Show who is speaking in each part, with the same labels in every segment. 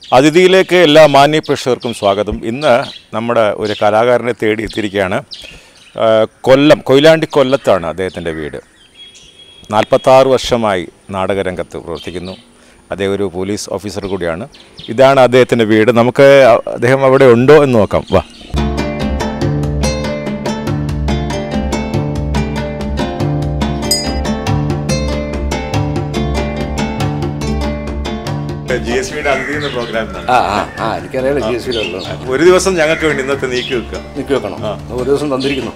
Speaker 1: അതിഥിയിലേക്ക് എല്ലാ മാന്യ പ്രേക്ഷകർക്കും സ്വാഗതം ഇന്ന് നമ്മുടെ ഒരു കലാകാരനെ തേടി എത്തിയിരിക്കുകയാണ് ആ, കൊല്ലം കൊയിലാണ്ടി കൊല്ലത്താണ് അദ്ദേഹത്തിൻ്റെ വീട് നാൽപ്പത്താറ് വർഷമായി നാടകരംഗത്ത് പ്രവർത്തിക്കുന്നു അദ്ദേഹം ഒരു പോലീസ് ഓഫീസർ കൂടിയാണ് ഇതാണ് അദ്ദേഹത്തിൻ്റെ വീട് നമുക്ക് അദ്ദേഹം അവിടെ ഉണ്ടോ എന്ന് നോക്കാം വാ ജി എസ് വിയുടെ അതിഥി എന്ന പ്രോഗ്രാം
Speaker 2: ആ ആ ആ എനിക്കറിയാലോ ജി എസ് സിയിലുള്ളൂ
Speaker 1: ഒരു ദിവസം ഞങ്ങൾക്ക് വേണ്ടി ഇന്നത്തെ നീക്കി വെക്കുക
Speaker 2: നിൽക്കി വെക്കണം ഒരു ദിവസം തന്നിരിക്കുന്നു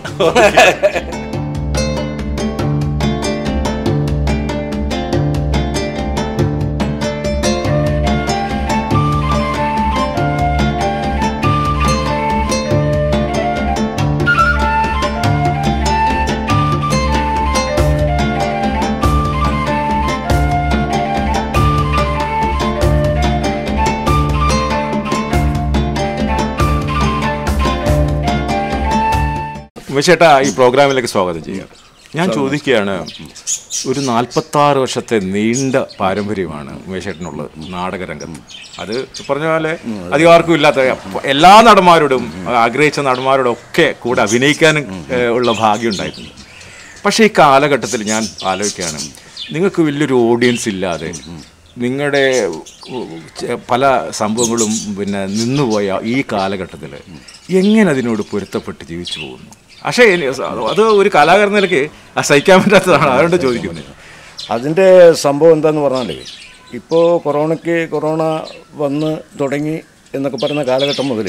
Speaker 1: ഉമേഷേട്ടാ ഈ പ്രോഗ്രാമിലേക്ക് സ്വാഗതം ചെയ്യുക ഞാൻ ചോദിക്കുകയാണ് ഒരു നാൽപ്പത്താറ് വർഷത്തെ നീണ്ട പാരമ്പര്യമാണ് ഉമേഷേട്ടനുള്ളത് നാടകരംഗത്ത് അത് പറഞ്ഞ പോലെ അധികം ആർക്കും ഇല്ലാത്ത എല്ലാ നടന്മാരോടും ആഗ്രഹിച്ച നടന്മാരോടും ഒക്കെ കൂടെ അഭിനയിക്കാനും ഏഹ്, ഉള്ള ഭാഗ്യം ഉണ്ടായിട്ടുണ്ട് പക്ഷേ ഈ കാലഘട്ടത്തിൽ ഞാൻ ആലോചിക്കുകയാണ് നിങ്ങൾക്ക് വലിയൊരു ഓഡിയൻസ് ഇല്ലാതെ നിങ്ങളുടെ ചെ- പല സംഭവങ്ങളും പിന്നെ നിന്നുപോയ ഈ കാലഘട്ടത്തിൽ എങ്ങനെ അതിനോട് പൊരുത്തപ്പെട്ട് ജീവിച്ചു പോകുന്നു പക്ഷേ ഇനി അത് ഒരു കലാകാരൻ നിലയ്ക്ക് ആ സഹിക്കാൻ പറ്റാത്തതാണ് അതുകൊണ്ട് ചോദിക്കുന്നത്
Speaker 2: അതിൻ്റെ സംഭവം എന്താന്ന് പറഞ്ഞാൽ ഇപ്പോൾ കൊറോണയ്ക്ക് കൊറോണ വന്ന് തുടങ്ങി എന്നൊക്കെ പറയുന്ന കാലഘട്ടം മുതൽ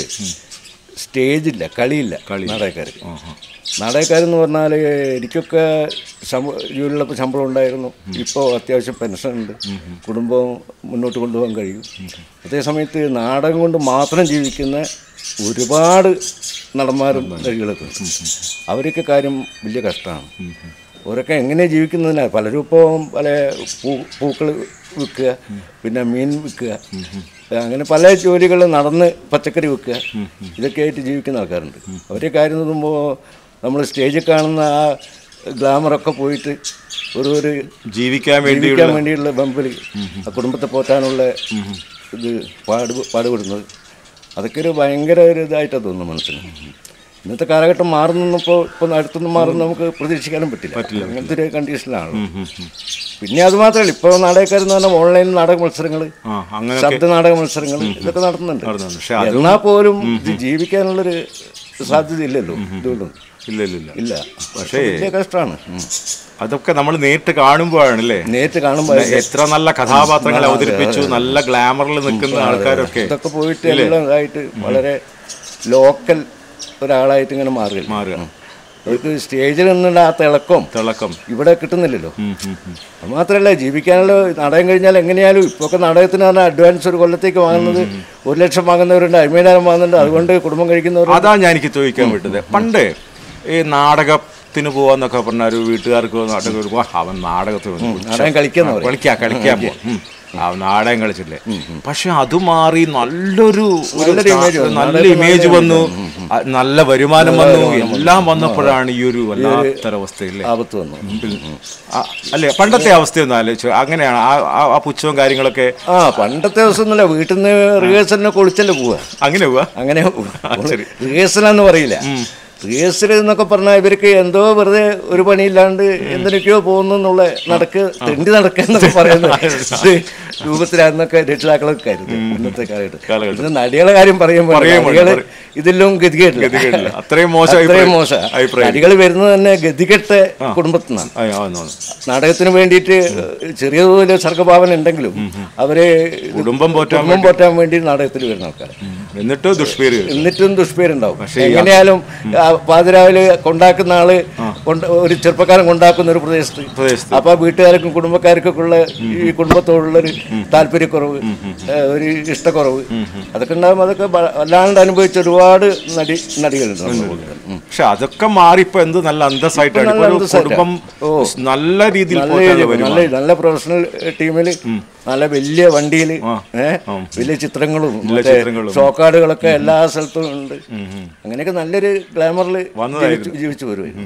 Speaker 2: സ്റ്റേജില്ല കളിയില്ല നാടകക്കാർ നാടകക്കാരെന്ന് പറഞ്ഞാൽ എനിക്കൊക്കെ ശമ്പ ജോലിയുള്ളപ്പോൾ ശമ്പളം ഉണ്ടായിരുന്നു ഇപ്പോൾ അത്യാവശ്യം പെൻഷൻ ഉണ്ട് കുടുംബം മുന്നോട്ട് കൊണ്ടുപോകാൻ കഴിയും അതേസമയത്ത് നാടകം കൊണ്ട് മാത്രം ജീവിക്കുന്ന ഒരുപാട് നടന്മാരും നടികളൊക്കെ ഉണ്ട്. അവരൊക്കെ കാര്യം വലിയ കഷ്ടമാണ് അവരൊക്കെ എങ്ങനെ ജീവിക്കുന്നതിനാ പലരും ഇപ്പോൾ പല പൂ പൂക്കൾ വിൽക്കുക പിന്നെ മീൻ വിൽക്കുക അങ്ങനെ പല ജോലികൾ നടന്ന് പച്ചക്കറി വിൽക്കുക ഇതൊക്കെ ആയിട്ട് ജീവിക്കുന്ന ആൾക്കാരുണ്ട് അവരെ കാര്യം നോക്കുമ്പോൾ നമ്മൾ സ്റ്റേജിൽ കാണുന്ന ആ ഗ്ലാമറൊക്കെ പോയിട്ട് ഒരു ഒരു
Speaker 1: ജീവിക്കാൻ വേണ്ടി
Speaker 2: ജീവിക്കാൻ വേണ്ടിയുള്ള ബമ്പിൽ ആ കുടുംബത്തെ പോറ്റാനുള്ള ഇത് പാട് പാടുപെടുന്നത് അതൊക്കെ ഒരു ഭയങ്കര ഒരു ഇതായിട്ടാണ് തോന്നുന്നു മനസ്സിന് ഇന്നത്തെ കാലഘട്ടം മാറുന്നപ്പോൾ ഇപ്പം അടുത്തൊന്നും മാറുന്ന നമുക്ക് പ്രതീക്ഷിക്കാനും പറ്റില്ല അങ്ങനത്തെ ഒരു കണ്ടീഷനിലാണ് പിന്നെ അത് മാത്രമല്ല ഇപ്പോൾ നാടകക്കാരെന്ന് പറഞ്ഞാൽ ഓൺലൈൻ നാടക മത്സരങ്ങൾ
Speaker 1: ആ അങ്ങനെ
Speaker 2: ശബ്ദ നാടക മത്സരങ്ങൾ ഇതൊക്കെ നടത്തുന്നുണ്ട്
Speaker 1: നടന്നുണ്ട് പക്ഷെ
Speaker 2: എന്നാൽ പോലും ഇത് ജീവിക്കാനുള്ളൊരു സാധ്യത ഇല്ലല്ലോ ഇതുകൊണ്ടൊന്നും
Speaker 1: ഇല്ല ഇല്ല ഇല്ല
Speaker 2: ഇല്ല പക്ഷേ വലിയ കഷ്ടമാണ് ഉം.
Speaker 1: അതൊക്കെ നമ്മൾ നേരിട്ട് കാണുമ്പോഴാണ് അല്ലേ
Speaker 2: നേരിട്ട് കാണുമ്പോൾ
Speaker 1: എത്ര നല്ല കഥാപാത്രങ്ങൾ അവതരിപ്പിച്ചു നല്ല ഗ്ലാമറിൽ നിൽക്കുന്ന ആൾക്കാരൊക്കെ
Speaker 2: ഇതൊക്കെ പോയിട്ട് എല്ലാം ഇതായിട്ട് വളരെ ലോക്കൽ ഒരാളായിട്ട് ഇങ്ങനെ മാറുക
Speaker 1: മാറുക
Speaker 2: അവർക്ക് സ്റ്റേജിൽ നിന്നുള്ള ആ തിളക്കം
Speaker 1: തിളക്കം
Speaker 2: ഇവിടെ കിട്ടുന്നില്ലല്ലോ
Speaker 1: ഉം, ഉം, ഉം.
Speaker 2: അത് മാത്രമല്ല ജീവിക്കാനുള്ള നാടകം കഴിഞ്ഞാൽ എങ്ങനെയാലും ഇപ്പൊക്കെ നാടകത്തിന് പറഞ്ഞാൽ അഡ്വാൻസ് ഒരു കൊല്ലത്തേക്ക് വാങ്ങുന്നത് ഒരു ലക്ഷം വാങ്ങുന്നവരുണ്ട് അമ്പതിനായിരം വാങ്ങുന്നുണ്ട് അതുകൊണ്ട് കുടുംബം കഴിക്കുന്നവർ
Speaker 1: അതാ ഞാൻ എനിക്ക് ചോദിക്കാൻ വിട്ടത് പണ്ട് ഈ നാടകത്തിന് പോവാന്നൊക്കെ പറഞ്ഞ ഒരു വീട്ടുകാർക്ക് നാടകം ഒരു, "വാ, അവൻ നാടകത്തിന് വന്നു.
Speaker 2: നാടകം കളിക്കുന്ന
Speaker 1: ആ, കളിക്കാം കളിക്കാൻ പോ ഉം. ആ നാടകം കളിച്ചില്ലേ പക്ഷെ അത് മാറി നല്ലൊരു ഒരു
Speaker 2: നല്ലൊരു image
Speaker 1: സ്റ്റാ-
Speaker 2: വന്നു.
Speaker 1: നല്ല
Speaker 2: നാടകത്തിന്
Speaker 1: ഇമേജ് വന്നു ആ, നല്ല വരുമാനം വന്നു എല്ലാം വന്നപ്പോഴാണ് ഈ ഒരു വല്ലാത്തൊരവസ്ഥയില്ലേ
Speaker 2: ആപത്ത് വന്നു
Speaker 1: ആ, അല്ലേ പണ്ടത്തെ അവസ്ഥയൊന്നും ആലോചിച്ചു അങ്ങനെയാണ് ആ- ആ- ആ പുച്ഛവും കാര്യങ്ങളൊക്കെ
Speaker 2: ആ പണ്ടത്തെ ദിവസമൊന്നുമില്ല വീട്ടിൽ നിന്ന് റിഹേഴ്സലിനെ കൊളിച്ചല്ലേ പോവുക
Speaker 1: അങ്ങനെ പോവാ
Speaker 2: അങ്ങനെ
Speaker 1: ശരി.
Speaker 2: റിഹേഴ്സലാന്ന് പറയില്ല റിഹേഴ്സൽ എന്നൊക്കെ പറഞ്ഞാൽ ഇവർക്ക് എന്തോ വെറുതെ ഒരു പണിയില്ലാണ്ട് എന്തിനൊക്കെയോ പോകുന്നു എന്നുള്ള നടക്ക് തെണ്ടി നടക്കുക എന്നൊക്കെ പറയുന്നത് ഒരു രൂപത്തിലാണെന്നൊക്കെ രക്ഷിതാക്കളൊക്കെ കരുത് ഇന്നത്തെ കാലഘട്ടം
Speaker 1: കാലഘട്ടം.
Speaker 2: ഇത് നടികളെ കാര്യം പറയുമ്പോൾ
Speaker 1: പറയുമ്പോൾ
Speaker 2: നടികള് ഇതിലും ഗതികേട്ടില്ല
Speaker 1: ഗതികേടില്ല. അത്രയും മോശം
Speaker 2: അത്രയും
Speaker 1: അഭിപ്രായം-
Speaker 2: മോശം
Speaker 1: അഭിപ്രായം.
Speaker 2: നടികൾ വരുന്നത് തന്നെ ഗതികെട്ട കുടുംബത്തിൽ നിന്നാണ്
Speaker 1: ആ, ആ, ആ, ആ.
Speaker 2: നാടകത്തിന് വേണ്ടിയിട്ട് ചെറിയ തോതിൽ സർഗഭാവന ഉണ്ടെങ്കിലും അവരെ ഇത്
Speaker 1: കുടുംബം പോറ്റാൻ
Speaker 2: കുടുംബം പോറ്റാൻ വേണ്ടി നാടകത്തിൽ വരുന്ന ആൾക്കാർ
Speaker 1: എന്നിട്ട് ദുഷ്പേര്
Speaker 2: എന്നിട്ടും ദുഷ്പേരുണ്ടാവും എങ്ങനെയാലും ആ, പാതിരാവിലെ കൊണ്ടാക്കുന്ന ആള് കൊണ്ട് ഒരു ചെറുപ്പക്കാരൻ കൊണ്ടാക്കുന്ന ഒരു പ്രദേശത്ത്
Speaker 1: പ്രദേശത്ത്.
Speaker 2: അപ്പൊ വീട്ടുകാർക്കും കുടുംബക്കാർക്കൊക്കെ ഉള്ള ഈ കുടുംബത്തോടുള്ളൊരു താല്പര്യക്കുറവ് ഏ, ഒരു ഇഷ്ടക്കുറവ് അതൊക്കെ ഉണ്ടാകുമ്പോൾ അതൊക്കെ ബ- വല്ലാണ്ട് അനുഭവിച്ച ഒരുപാട് നടി നടികളുണ്ട് നമ്മുടെ കൂട്ടത്തിൽ. ഉം.
Speaker 1: പക്ഷെ അതൊക്കെ മാറിപ്പോ എന്ത് നല്ല അന്തസ്സായിട്ടാണ്
Speaker 2: നല്ല
Speaker 1: ഇപ്പൊ ഒരു
Speaker 2: അന്തസ്സായിട്ടാ.
Speaker 1: കുടുംബം നല്ല രീതിയിൽ
Speaker 2: നല്ല
Speaker 1: പോറ്റാനുള്ള
Speaker 2: നല്ല
Speaker 1: വരുമാനം
Speaker 2: നല്ല പ്രൊഫഷണൽ ടീമിൽ നല്ല വലിയ വണ്ടിയിൽ ഏഹ് വലിയ ചിത്രങ്ങളും മറ്റേ
Speaker 1: ചിത്രങ്ങളും.
Speaker 2: ഷോക്കാർഡുകളൊക്കെ എല്ലാ സ്ഥലത്തും ഉണ്ട് അങ്ങനെയൊക്കെ നല്ലൊരു ഗ്ലാമറിൽ
Speaker 1: വന്നതായിരുന്നു.
Speaker 2: ജീവിച്ചു വരുമായിരുന്നു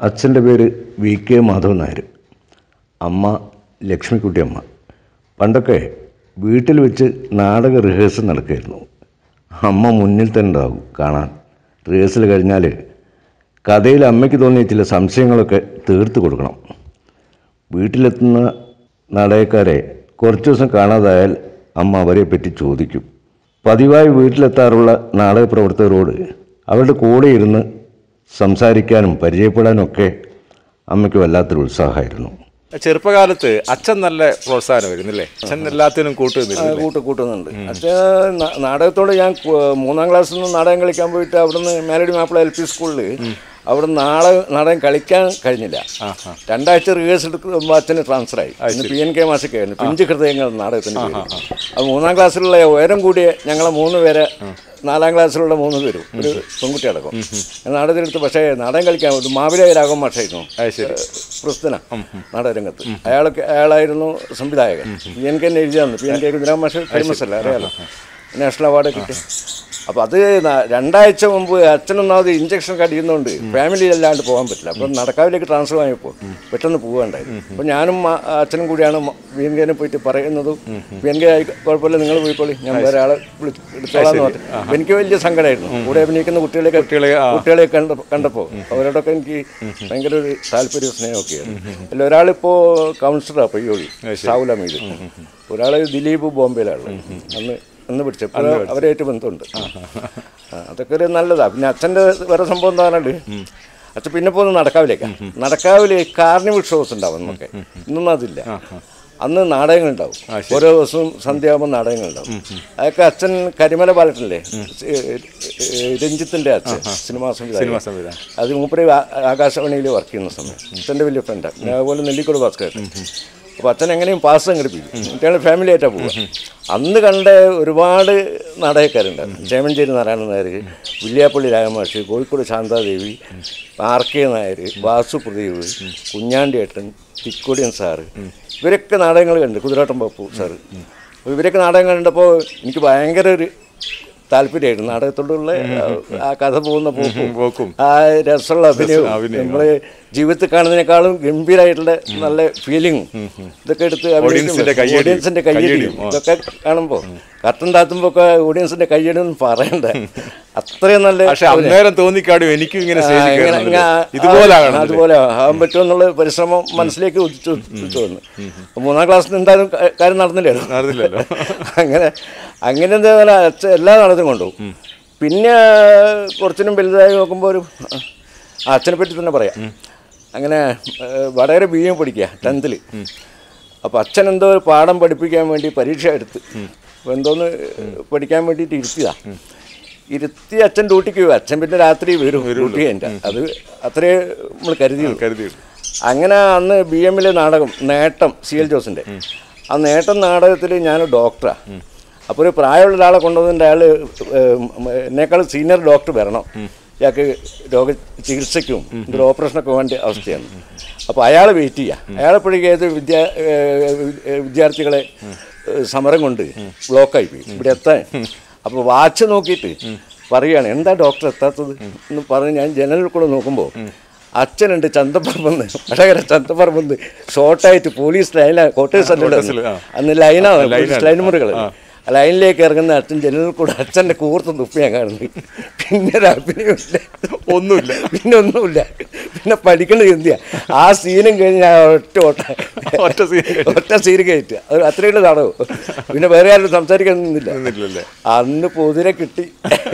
Speaker 2: അച്ഛൻ്റെ പേര് വി കെ മാധവൻ നായർ അമ്മ ലക്ഷ്മിക്കുട്ടിയമ്മ പണ്ടൊക്കെ വീട്ടിൽ വെച്ച് നാടക റിഹേഴ്സൽ നടക്കുമായിരുന്നു അമ്മ മുന്നിൽ തന്നെ ഉണ്ടാകും കാണാൻ റിഹേഴ്സൽ കഴിഞ്ഞാൽ കഥയിൽ അമ്മയ്ക്ക് തോന്നിയ ചില സംശയങ്ങളൊക്കെ തീർത്ത് കൊടുക്കണം വീട്ടിലെത്തുന്ന നാടകക്കാരെ കുറച്ച് ദിവസം കാണാതായാൽ അമ്മ അവരെ പറ്റി ചോദിക്കും പതിവായി വീട്ടിലെത്താറുള്ള നാടക പ്രവർത്തകരോട് അവരുടെ കൂടെ ഇരുന്ന് സംസാരിക്കാനും പരിചയപ്പെടാനും ഒക്കെ അമ്മയ്ക്ക് വല്ലാത്തൊരു ഉത്സാഹമായിരുന്നു
Speaker 1: ചെറുപ്പകാലത്ത് അച്ഛൻ നല്ല പ്രോത്സാഹനമായിരുന്നു അല്ലേ അച്ഛൻ എല്ലാത്തിനും കൂട്ടു നിന്നിരുന്നു
Speaker 2: കൂട്ട് കൂട്ടുന്നുണ്ട് അച്ഛൻ ന- നാടകത്തോട് ഞാൻ കു- മൂന്നാം ക്ലാസ്സിൽ നിന്ന് നാടകം കളിക്കാൻ പോയിട്ട് അവിടുന്ന് മേലടി മാപ്പിള എൽ പി സ്കൂളിൽ അവിടെ നാടകം നാടകം കളിക്കാൻ കഴിഞ്ഞില്ല രണ്ടാഴ്ച റിഹേഴ്സൽ എടുക്കുമ്പോൾ അച്ഛന് ട്രാൻസ്ഫർ ആയി ഇന്ന് പി എൻ കെ മാസിക്കായിരുന്നു പിഞ്ച് ഹൃദയങ്ങൾ നാടകത്തിന് പേര് അത് മൂന്നാം ക്ലാസ്സിലുള്ള ഉയരം കൂടിയ ഞങ്ങളെ മൂന്ന് പേരെ നാലാം ക്ലാസ്സിലുള്ള മൂന്ന് പേരും ഒരു പെൺകുട്ടി അടക്കം നാടകത്തിലെടുത്ത് പക്ഷേ നാടകം കളിക്കാൻ ഒരു മാവിലെ രാഘവൻ മാഷായിരുന്നു
Speaker 1: അത് ശരി
Speaker 2: പ്രസ്തുന നാടകരംഗത്ത് അയാളൊക്കെ അയാളായിരുന്നു സംവിധായകൻ പി എൻ കെ എഴുതി തന്നു പി എൻ കെ കുതിരാം മാഷ് ഫേമസ് അല്ല അറിയാലോ നാഷണൽ അവാർഡ് കിട്ടി അപ്പോൾ അത് ന- രണ്ടാഴ്ച മുമ്പ് അച്ഛനൊന്നാമത് ഇഞ്ചക്ഷൻ ഒക്കെ അടിയുന്നതുകൊണ്ട് ഫാമിലി അല്ലാണ്ട് പോകാൻ പറ്റില്ല അപ്പം നടക്കാവിലേക്ക് ട്രാൻസ്ഫർ ആയപ്പോൾ പെട്ടെന്ന് പോകണ്ടായി അപ്പോൾ ഞാനും മ- അച്ഛനും കൂടിയാണ് മ- പി എൻ കെനെ പോയിട്ട് പറയുന്നതും പി എൻ കെ ആയി കുഴപ്പമില്ല നിങ്ങൾ പോയിക്കോളി ഞാൻ വേറെ ആളെ വിളിച്ച് എടുത്തോളാന്ന് പറഞ്ഞു അപ്പോൾ എനിക്ക് വലിയ സങ്കടമായിരുന്നു കൂടെ അഭിനയിക്കുന്ന കുട്ടികളെയൊക്കെ
Speaker 1: കുട്ടികളെ, ആ.
Speaker 2: കുട്ടികളെ കണ്ട കണ്ടപ്പോൾ അവരോടൊക്കെ എനിക്ക് ഭയങ്കര ഒരു താല്പര്യ സ്നേഹമൊക്കെയാണ് അതിൽ ഒരാളിപ്പോൾ കൗൺസിലറാണ് പയ്യോളി സാവുല മീത് ഒരാൾ ദിലീപ് ബോംബെയിലാണ് അന്ന് അന്ന് പിടിച്ചപ്പോൾ അവരായിട്ട് ബന്ധമുണ്ട് ആ, അതൊക്കെ ഒരു നല്ലതാണ് പിന്നെ അച്ഛൻ്റെ വേറെ സംഭവം എന്താ പറഞ്ഞാൽ അച്ഛൻ പിന്നെ പോകുന്നത് നടക്കാവിലേക്കാണ് നടക്കാവില് കാർണിവൽ ഷോസ് ഉണ്ടാവും നമുക്ക് ഇന്നൊന്നും അതില്ല അന്ന് നാടകങ്ങൾ ഉണ്ടാവും ഓരോ ദിവസവും സന്ധ്യയാകുമ്പോൾ നാടകങ്ങൾ ഉണ്ടാവും അതൊക്കെ അച്ഛൻ കരിമല ബാലറ്റല്ലേ രഞ്ജിത്തിന്റെ അച്ഛൻ സിനിമാ
Speaker 1: സിനിമാ
Speaker 2: സംവിധായകൻ
Speaker 1: സംവിധാനം
Speaker 2: അത് മൂപ്പര് ആ- ആകാശവാണിയിൽ വർക്ക് ചെയ്യുന്ന സമയം അച്ഛൻ്റെ വലിയ ഫ്രണ്ടാണ് പിന്നെ അതുപോലെ നെല്ലിക്കോട് ഭാസ്കരൻ അപ്പോൾ അച്ഛൻ എങ്ങനെയും പാസ് സംഘടിപ്പിക്കും കുട്ടികളെ ഫാമിലി ആയിട്ടാണ് പോവുക അന്ന് കണ്ട ഒരുപാട് നാടകക്കാരുണ്ടായിരുന്നു ചേമഞ്ചേരി നാരായണൻ നായർ വില്യാപ്പള്ളി രാമമാഷി കോഴിക്കോട് ശാന്താദേവി ആർ കെ നായർ വാസു പ്രദീപ് കുഞ്ഞാണ്ടിയേട്ടൻ തിക്കൊടിയൻ സാറ് ഇവരൊക്കെ നാടകങ്ങൾ കണ്ട് കുതിരാട്ടം പപ്പു സാറ് അപ്പോൾ ഇവരൊക്കെ നാടകം കണ്ടപ്പോൾ എനിക്ക് ഭയങ്കര ഒരു താല്പര്യമായിരുന്നു നാടകത്തോടുള്ള ആ- ആ കഥ പോകുന്ന പോക്കും
Speaker 1: പോക്കും
Speaker 2: ആ രസമുള്ള അഭിനയവും
Speaker 1: അഭിനയം.
Speaker 2: നമ്മള് ജീവിതത്തിൽ കാണുന്നതിനേക്കാളും ഗംഭീരമായിട്ടുള്ള നല്ല ഫീലിംഗ് ഇതൊക്കെ എടുത്ത്
Speaker 1: ഓഡിയൻസിന്റെ കയ്യടി.
Speaker 2: ഓഡിയൻസിന്റെ കയ്യടിയും
Speaker 1: കയ്യടിയും, ആ.
Speaker 2: ഇതൊക്കെ കാണുമ്പോൾ കർട്ടൻ താത്തുമ്പോ ഒക്കെ ഓഡിയൻസിന്റെ കയ്യടി ഒന്നും പറയണ്ട അത്രയും നല്ല
Speaker 1: പക്ഷെ അന്നേരം തോന്നിക്കാടും എനിക്കും ഇങ്ങനെ
Speaker 2: ആ,
Speaker 1: സ്റ്റേജിൽ
Speaker 2: ഇങ്ങനെ-
Speaker 1: കയറണം
Speaker 2: ഇങ്ങനെ
Speaker 1: ഇതുപോലെ
Speaker 2: ആ,
Speaker 1: ആകണം
Speaker 2: അതുപോലെ ആകാൻ പറ്റുമെന്നുള്ള പരിശ്രമം മനസ്സിലേക്ക് ഉദിച്ചു ഉദിച്ചു വന്നു അപ്പൊ മൂന്നാം ക്ലാസ്സിൽ എന്തായാലും ക- കാര്യം നടന്നില്ലല്ലോ
Speaker 1: നടന്നില്ലല്ലോ.
Speaker 2: അങ്ങനെ അങ്ങനെ എന്താ പറയുക അച്ഛൻ എല്ലാ നടത്തും കൊണ്ടുപോകും പിന്നെ കുറച്ചിനും വലുതായി നോക്കുമ്പോൾ ഒരു ആ, അച്ഛനെ പറ്റി തന്നെ പറയാം അങ്ങനെ ഏഹ്, വടകര ബി എം പഠിക്കുക ടെൻത്തിൽ അപ്പോൾ അച്ഛൻ എന്തോ ഒരു പാഠം പഠിപ്പിക്കാൻ വേണ്ടി പരീക്ഷ എടുത്ത് അപ്പോൾ എന്തോന്ന് പഠിക്കാൻ വേണ്ടിയിട്ട് ഇരുത്തിയതാ ഇരുത്തി അച്ഛൻ ഡ്യൂട്ടിക്ക് പോയി അച്ഛൻ പിന്നെ രാത്രി വരും ഡ്യൂട്ടി കഴിഞ്ഞാൽ അത് അത്രേ നമ്മൾ കരുതിയുള്ളൂ
Speaker 1: കരുതി
Speaker 2: അങ്ങനെ അന്ന് ബി എമ്മിലെ നാടകം നേട്ടം സി എൽ ജോസിൻ്റെ ആ നേട്ടം നാടകത്തിൽ ഞാൻ ഡോക്ടറാണ് അപ്പോൾ ഒരു പ്രായമുള്ള ഒരാളെ കൊണ്ടുവന്നിട്ട് അയാൾ എന്നേക്കാൾ സീനിയർ ഡോക്ടർ വരണം ഇയാൾക്ക് രോഗ ചികിത്സയ്ക്കും ഒരു ഓപ്പറേഷനൊക്കെ വേണ്ട അവസ്ഥയാണ് അപ്പോൾ അയാൾ വെയിറ്റ് ചെയ്യുക അയാളെപ്പോഴേക്കും ഏത് വിദ്യാ ഏഹ് വിദ്യാർത്ഥികളെ ഏഹ് സമരം കൊണ്ട് ബ്ലോക്കായി പോയി ഇവിടെ എത്താൻ അപ്പോൾ വാച്ച് നോക്കിയിട്ട് പറയുകയാണ് എന്താ ഡോക്ടർ എത്താത്തത് എന്ന് പറഞ്ഞ് ഞാൻ ജനലിൽ കൂടെ നോക്കുമ്പോൾ അച്ഛനുണ്ട് ചന്തപ്പറമ്പെന്ന് വടകര ചന്തപ്പറമ്പെന്ന് ഷോർട്ടായിട്ട് പോലീസ് ലൈനാ കോട്ടേഴ്സ്
Speaker 1: കോട്ടേഴ്സില്, ആ.
Speaker 2: അന്ന് ലൈനാണ്
Speaker 1: ലൈനാണ്.
Speaker 2: പോലീസ് ലൈൻ മുറികൾ ലൈനിലേക്ക് ഇറങ്ങുന്ന അച്ഛൻ ജനലിൽ കൂടെ അച്ഛൻ്റെ കൂർത്ത് തുപ്പി ഞാൻ കാണുന്നു പിന്നെ ഒരു അഭിനയമില്ല
Speaker 1: ഒന്നുമില്ല
Speaker 2: പിന്നെ ഒന്നുമില്ല പിന്നെ പഠിക്കേണ്ടത് എന്തിയാ ആ സീനും കഴിഞ്ഞ് ഞാൻ ഒറ്റ ഓട്ട
Speaker 1: ഒറ്റ scene കഴിഞ്ഞു.
Speaker 2: ഒറ്റ സീൻ കയറ്റുക അത് അത്രയുള്ള നാടകം പിന്നെ വേറെ ആരും സംസാരിക്കാൻ നിന്നില്ല
Speaker 1: നിന്നില്ലല്ലേ
Speaker 2: അന്ന് പൊതിരെ കിട്ടി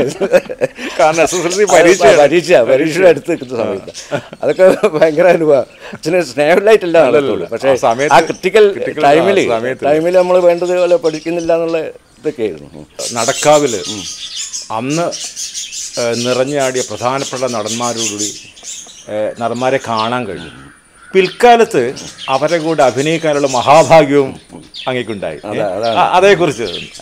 Speaker 1: കാരണം എസ് എസ് എൽ സി
Speaker 2: അത്
Speaker 1: പരീക്ഷ
Speaker 2: പരീക്ഷ പരീക്ഷ എടുത്ത് നിൽക്കുന്ന സമയത്ത് അതൊക്കെ ഭയങ്കര അനുഭവം അച്ഛന് സ്നേഹമില്ലായിട്ടല്ല നടത്തുള്ളൂ പക്ഷേ
Speaker 1: ആ സമയത്ത്
Speaker 2: ആ ക്രിട്ടിക്കൽ
Speaker 1: critical
Speaker 2: ടൈമിൽ
Speaker 1: ആ സമയത്ത്
Speaker 2: ടൈമിൽ നമ്മൾ വേണ്ടതുപോലെ പഠിക്കുന്നില്ല എന്നുള്ള ഇതൊക്കെയായിരുന്നു
Speaker 1: നടക്കാവില് അന്ന് ഏഹ്, നിറഞ്ഞാടിയ പ്രധാനപ്പെട്ട നടന്മാരോടുകൂടി ഏഹ്, നടന്മാരെ കാണാൻ കഴിഞ്ഞു പിൽക്കാലത്ത് അവരെ കൂടെ അഭിനയിക്കാനുള്ള മഹാഭാഗ്യവും അങ്ങേക്കുണ്ടായി
Speaker 2: അതാ- അതാണ്.
Speaker 1: ആ, അതേക്കുറിച്ച്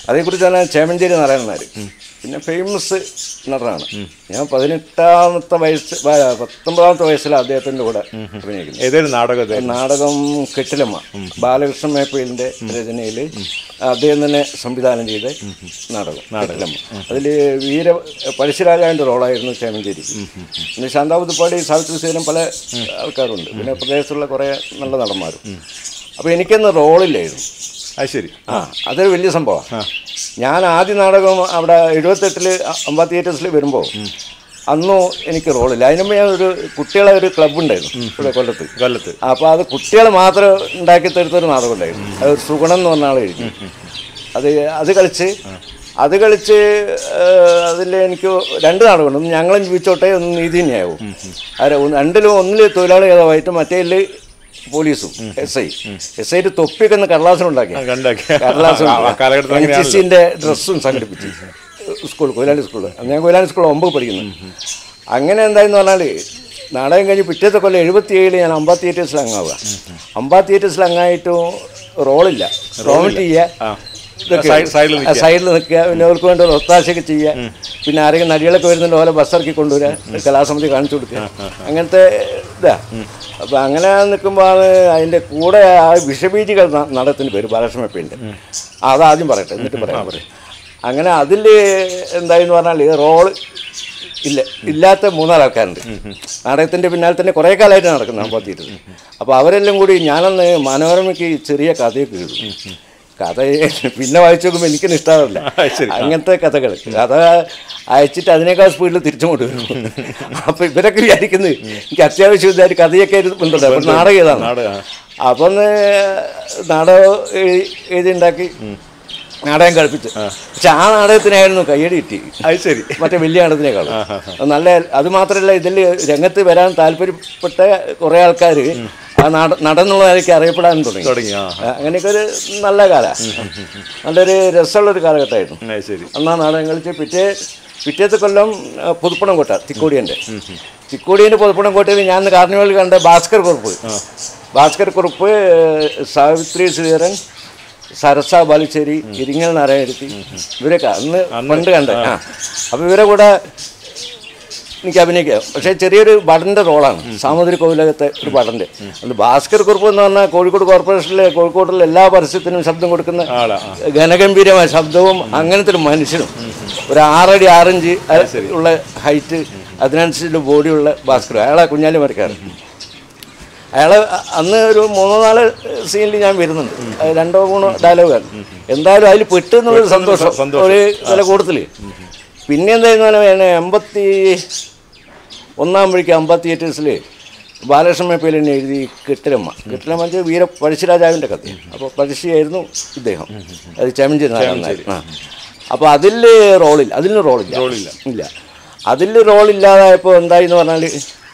Speaker 2: അതേക്കുറിച്ചാണ് ചേമഞ്ചേരി നാരായണൻ നായർ പിന്നെ ഫേമസ് നടനാണ് ഞാൻ പതിനെട്ടാമത്തെ വയസ്സ് വ- പത്തൊമ്പതാമത്തെ വയസ്സിലാണ് അദ്ദേഹത്തിൻ്റെ കൂടെ അഭിനയിക്കുന്നത്
Speaker 1: ഏതൊരു നാടകത്തെ
Speaker 2: നാടകം കെട്ടിലമ്മ ബാലകൃഷ്ണ മേപ്പയിലിൻ്റെ രചനയിൽ അദ്ദേഹം തന്നെ സംവിധാനം ചെയ്ത നാടകം കെട്ടിലമ്മ അതിൽ വീര പഴശ്ശിരാജാവിൻ്റെ റോളായിരുന്നു ചേമഞ്ചേരി പിന്നെ ശാന്താബുദ്ധിപ്പാടി സാവിത്രി സേനം പല ആൾക്കാരുണ്ട് പിന്നെ പ്രദേശത്തുള്ള കുറേ നല്ല നടന്മാരും അപ്പോൾ എനിക്കന്ന് റോളില്ലായിരുന്നു
Speaker 1: അത് ശരി
Speaker 2: ആ അതൊരു വലിയ സംഭവമാണ് ഞാൻ ആദ്യ നാടകം അവിടെ എഴുപത്തെട്ടിൽ അമ്പ തിയേറ്റേഴ്സിൽ വരുമ്പോൾ അന്നും എനിക്ക് റോളില്ല അതിന് മുമ്പ് ഞാൻ ഒരു കുട്ടികളെ ഒരു ക്ലബ്ബ് ഉണ്ടായിരുന്നു ഇവിടെ കൊല്ലത്ത്
Speaker 1: കൊല്ലത്ത്
Speaker 2: അപ്പോൾ അത് കുട്ടികൾ മാത്രം ഉണ്ടാക്കി തരുത്തൊരു നാടകം ഉണ്ടായിരുന്നു അത് ഒരു സുഗുണം എന്ന് പറഞ്ഞ ആൾ എഴുതി അത് അത് കളിച്ച് അത് കളിച്ച് അതിൽ എനിക്ക് രണ്ട് നാടകമുണ്ട് ഒന്ന് ഞങ്ങളും ജീവിച്ചോട്ടെ ഒന്ന് നീതി ന്യായവും അത് ഒന്ന് രണ്ടിലും ഒന്നിൽ തൊഴിലാളി ഏതാവായിട്ട് മറ്റേതിൽ പോലീസും എസ് ഐ എസ് ഐ തൊപ്പിയൊക്കെ ഒന്ന് കടലാസിനുണ്ടാക്കി
Speaker 1: കണ്ടാക്കി
Speaker 2: കടലാസും
Speaker 1: ആ കാലഘട്ടത്തിൽ
Speaker 2: എൻ
Speaker 1: അങ്ങനെയാണല്ലോ.
Speaker 2: സി സിന്റെ ഡ്രസ്സും സംഘടിപ്പിച്ചു സ്കൂൾ കൊയിലാണ്ടി സ്കൂളിൽ ഞാൻ കൊയിലാണ്ടി സ്കൂളിൽ ഒമ്പത് പഠിക്കുന്നു അങ്ങനെ എന്തായെന്ന് പറഞ്ഞാൽ നാടകം കഴിഞ്ഞ് പിറ്റേത്തെ കൊല്ലം എഴുപത്തി ഏഴിൽ ഞാൻ അമ്പാ തിയേറ്റേഴ്സിൽ അങ്ങാവുക അമ്പാ തിയേറ്റേഴ്സിൽ അങ്ങായിട്ടും റോളില്ല പ്രോമിറ്റ് ചെയ്യുക ഇതൊക്കെ
Speaker 1: സൈഡ്- സൈഡിൽ നിൽക്കുക.
Speaker 2: സൈഡിൽ നിൽക്കുക പിന്നെ അവർക്ക് വേണ്ട ഒരു ഒത്താശയൊക്കെ ചെയ്യുക പിന്നെ ആരെങ്കിലും നടികളൊക്കെ വരുന്നുണ്ട് പോലെ ബസ്സിറക്കി കൊണ്ടുവരിക കലാസമിതി കാണിച്ചു കൊടുക്കുക അങ്ങനത്തെ ഇതാ അപ്പം അങ്ങനെ നിൽക്കുമ്പോൾ അതിൻ്റെ കൂടെ ആ വിഷബീജികൾ ന- നടത്തിന് പേര് ബാലകൃഷ്ണപ്പേൻ്റെ അതാദ്യം പറയട്ടെ എന്നിട്ട് പറയാം അങ്ങനെ അതിൽ എന്തായെന്ന് പറഞ്ഞാൽ റോള് ഇല്ല ഇല്ലാത്ത മൂന്നാല് ആൾക്കാരുണ്ട് നാടകത്തിൻ്റെ പിന്നാലെ തന്നെ കുറേ കാലമായിട്ട് നടക്കുന്നത് അമ്പത്തിയിട്ട് അപ്പോൾ അവരെല്ലാം കൂടി ഞാനന്ന് മനോരമയ്ക്ക് ചെറിയ കഥയൊക്കെ എഴുതും കഥ പിന്നെ വായിച്ചു നോക്കുമ്പോൾ എനിക്കൊന്നും ഇഷ്ടമാവില്ല
Speaker 1: ശരി.
Speaker 2: അങ്ങനത്തെ കഥകൾ കഥ അയച്ചിട്ട് അതിനേക്കാൾ സ്പീഡിൽ തിരിച്ചു കൊണ്ടുവരും അപ്പോൾ ഇവരൊക്കെ വിചാരിക്കുന്നത് എനിക്ക് അത്യാവശ്യം ഇതായിട്ട് കഥയൊക്കെ ബന്ധമുണ്ട് അപ്പോൾ നാടകം ഏതാണ്
Speaker 1: നാടകം
Speaker 2: അപ്പം ഒന്ന് നാടകം എഴുതി എഴുതി ഉണ്ടാക്കി നാടകം കളിപ്പിച്ചു പക്ഷെ ആ നാടകത്തിനായിരുന്നു കയ്യടി കിട്ടി
Speaker 1: അത് ശരി
Speaker 2: മറ്റേ വലിയ നാടകത്തിനേക്കാളും അത് നല്ല അത് മാത്രമല്ല ഇതിൽ രംഗത്ത് വരാൻ താല്പര്യപ്പെട്ട കുറേ ആൾക്കാർ ആ നട നടന്നുള്ളതായിരിക്കും അറിയപ്പെടാൻ തുടങ്ങി
Speaker 1: തുടങ്ങി ആ
Speaker 2: ആ, അങ്ങനെയൊക്കെ ഒരു നല്ല കാലമാണ് നല്ലൊരു രസമുള്ളൊരു കാലഘട്ടമായിരുന്നു
Speaker 1: അത് ശരി
Speaker 2: അന്നാ നാടകം കളിച്ച് പിറ്റേ പിറ്റേത്തെ കൊല്ലം ആ, പുതുപ്പണം കോട്ട തിക്കോടിയൻ്റെ തിക്കോടിയൻ്റെ പുതുപ്പണം കോട്ടയിൽ ഞാൻ കാർണിവലിൽ കണ്ട ഭാസ്കർ കുറുപ്പ് ഭാസ്കർ കുറുപ്പ് സാവിത്രി ശ്രീധരൻ സരസ ബാലുശ്ശേരി ഇരിങ്ങൽ നാരായണത്തി ഇവരൊക്കെ അന്ന് പണ്ട് കണ്ട ആ അപ്പോൾ ഇവരെ കൂടെ എനിക്ക് അഭിനയിക്കാം പക്ഷേ ചെറിയൊരു ബടൻ്റെ റോളാണ് സാമൂതിരി കോവിലകത്തെ ഒരു ബടൻ്റെ അത് ഭാസ്കർ കുറുപ്പ് എന്ന് പറഞ്ഞാൽ കോഴിക്കോട് കോർപ്പറേഷനിലെ കോഴിക്കോട്ടിലെ എല്ലാ പരസ്യത്തിനും ശബ്ദം കൊടുക്കുന്ന
Speaker 1: ആളാ ആ.
Speaker 2: ഘനഗംഭീരമായ ശബ്ദവും അങ്ങനത്തെ ഒരു മനുഷ്യനും ഒരു ആറടി ആറഞ്ച് ഉള്ള ഹൈറ്റ് അതിനനുസരിച്ചുള്ള ബോഡിയുള്ള ഭാസ്കർ അയാളെ കുഞ്ഞാലി മരക്കാരൻ അയാളെ അ- അന്ന് ഒരു മൂന്നോ നാല് സീനിൽ ഞാൻ വരുന്നുണ്ട് അത് രണ്ടോ മൂന്നോ ഡയലോഗാണ് എന്തായാലും അതിൽ പെട്ടു എന്നുള്ളൊരു സന്തോഷം
Speaker 1: സന്തോഷം.
Speaker 2: ഒരു വില കൂടുതൽ പിന്നെ എന്തായിരുന്നു പറഞ്ഞാൽ എൺപത്തി ഒന്നാം വഴിക്ക് അമ്പ തിയേറ്റേഴ്സിൽ ബാലകൃഷ്ണ മേപ്പയിൽ തന്നെ എഴുതി കെട്ടിലമ്മ കെട്ടിലമ്മ വെച്ചാൽ വീര പഴശ്ശിരാജാവിൻ്റെ കഥ അപ്പോൾ പഴശ്ശിയായിരുന്നു ഇദ്ദേഹം അത് ചേമഞ്ചേരി നാരായണൻ ആ അപ്പോൾ അതിൽ റോളില്ല അതിന് റോളില്ല
Speaker 1: റോളില്ല.
Speaker 2: ഇല്ല അതിൽ റോളില്ലാതായപ്പോൾ എന്തായി എന്ന് പറഞ്ഞാൽ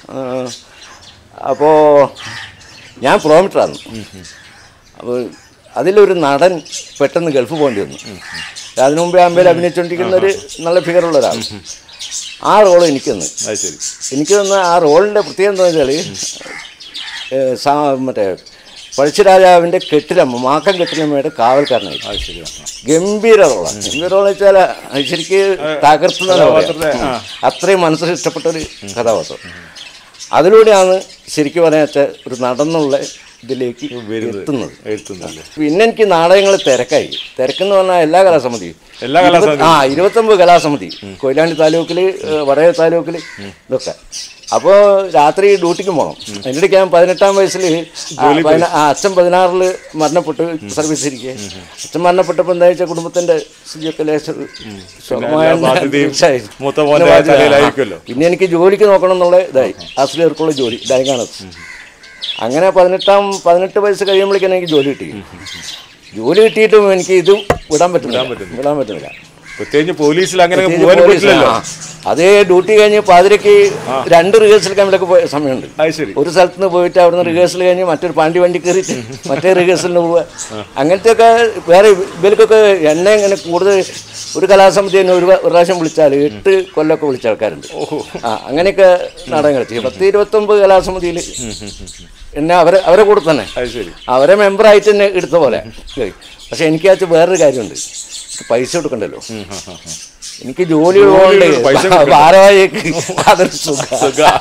Speaker 2: അപ്പോൾ ഞാൻ പ്രോമിറ്ററാണ് അപ്പോൾ അതിലൊരു നടൻ പെട്ടെന്ന് ഗൾഫ് പോകേണ്ടി വന്നു അതിനു മുമ്പേ അമ്പയിൽ അഭിനയിച്ചുകൊണ്ടിരിക്കുന്ന ഒരു നല്ല ഫിഗറുള്ള ഒരാൾ ആ റോൾ എനിക്കൊന്ന്
Speaker 1: അത് ശരി
Speaker 2: എനിക്ക് തന്ന ആ റോളിൻ്റെ പ്രത്യേകത എന്താ വെച്ചാൽ ഏഹ്, സാ- മറ്റേ പഴശ്ശിരാജാവിൻ്റെ കെട്ടിലമ്മ മാക്കം കെട്ടിലമ്മയുടെ കാവൽക്കാരനായി
Speaker 1: അത് ശരി ആ.
Speaker 2: ഗംഭീര റോളാണ് ഗംഭീര റോൾ വെച്ചാൽ ശരിക്ക് തകർത്തുന്ന
Speaker 1: കഥാപാത്രത്തെ, ആ.
Speaker 2: അത്രയും മനസ്സിൽ ഇഷ്ടപ്പെട്ട ഒരു കഥാപാത്രം അതിലൂടെയാണ് ശരിക്കും പറയാൻ വെച്ചാൽ ഒരു നടന്നുള്ള ഇതിലേക്ക് എത്തുന്നത്
Speaker 1: എഴുത്തുന്നല്ലേ
Speaker 2: പിന്നെ എനിക്ക് നാടകങ്ങൾ തിരക്കായി തിരക്കെന്ന് പറഞ്ഞാൽ എല്ലാ കലാസമിതിയും
Speaker 1: എല്ലാ കലാസമിതിയും?
Speaker 2: ആ ഇരുപത്തൊമ്പത് കലാസമിതി കൊയിലാണ്ടി താലൂക്കിൽ വടയ താലൂക്കിൽ ഇതൊക്കെ അപ്പോൾ രാത്രി ഡ്യൂട്ടിക്ക് പോകണം അതിൻ്റെ ഇടയ്ക്ക് ഞാൻ പതിനെട്ടാം വയസ്സിൽ അച്ഛൻ പതിനാറിൽ മരണപ്പെട്ട് സർവീസ് ഇരിക്കുക അച്ഛൻ മരണപ്പെട്ടപ്പോൾ എന്താ വെച്ചാൽ കുടുംബത്തിൻ്റെ സ്ഥിതിയൊക്കെ ലേശം ശോകമായ
Speaker 1: എല്ലാ ബാധ്യതയും
Speaker 2: ദിവസമായി.
Speaker 1: മൂത്ത മോൻ്റെ
Speaker 2: പിന്നെ ബാധ്യത,
Speaker 1: തലയിലായിരിക്കുമല്ലോ.
Speaker 2: ആ. പിന്നെ എനിക്ക് ജോലിക്ക് നോക്കണം എന്നുള്ള ഇതായി ആശ്രയർക്കുള്ള ജോലി ഡയഗാണസ് അങ്ങനെ പതിനെട്ടാം പതിനെട്ട് വയസ്സ് കഴിയുമ്പോഴേക്കാണ് എനിക്ക് ജോലി കിട്ടി ജോലി കിട്ടിയിട്ടും എനിക്ക് ഇത് വിടാൻ പറ്റുന്നില്ല വിടാൻ പറ്റുന്നില്ല
Speaker 1: പ്രത്യേകിച്ച് പോലീസിൽ അങ്ങനെ
Speaker 2: പ്രത്യേകിച്ച്
Speaker 1: പോകാൻ
Speaker 2: പോലീസ്,
Speaker 1: പറ്റില്ലല്ലോ
Speaker 2: ആ. അതേ ഡ്യൂട്ടി കഴിഞ്ഞ് പാതിരക്ക് രണ്ട് റിഹേഴ്സൽ ക്യാമ്പിലൊക്കെ പോയ സമയമുണ്ട്
Speaker 1: അത് ശരി
Speaker 2: ഒരു സ്ഥലത്ത് നിന്ന് പോയിട്ട് അവിടുന്ന് റിഹേഴ്സൽ കഴിഞ്ഞ് മറ്റൊരു പാണ്ടി വണ്ടി കയറിയിട്ട് മറ്റേ റിഹേഴ്സലിന് പോവുക അങ്ങനത്തെ ഒക്കെ വേറെ ഇവർക്കൊക്കെ എന്നെ ഇങ്ങനെ കൂടുതൽ ഒരു കലാസമിതി തന്നെ ഒരു ഒരു പ്രാവശ്യം വിളിച്ചാൽ എട്ട് കൊല്ലമൊക്കെ വിളിച്ച ആൾക്കാരുണ്ട് ആ അങ്ങനെയൊക്കെ നാടകങ്ങൾ ചെയ്യും പത്ത് ഇരുപത്തൊമ്പത് കലാസമിതിയിൽ എന്നെ അവരെ അവരെ കൂടെ തന്നെ
Speaker 1: അത് ശരി
Speaker 2: അവരെ മെമ്പറായിട്ട് തന്നെ എടുത്ത പോലെ പക്ഷെ എനിക്ക് വെച്ചാൽ വേറൊരു കാര്യമുണ്ട് പൈസ കൊടുക്കണ്ടല്ലോ എനിക്ക് ജോലി ഉള്ളതുകൊണ്ട്
Speaker 1: പൈസ കൊടുക്കണ്ട.
Speaker 2: ഭാരവാഹിക്ക് അതൊരു സുഖം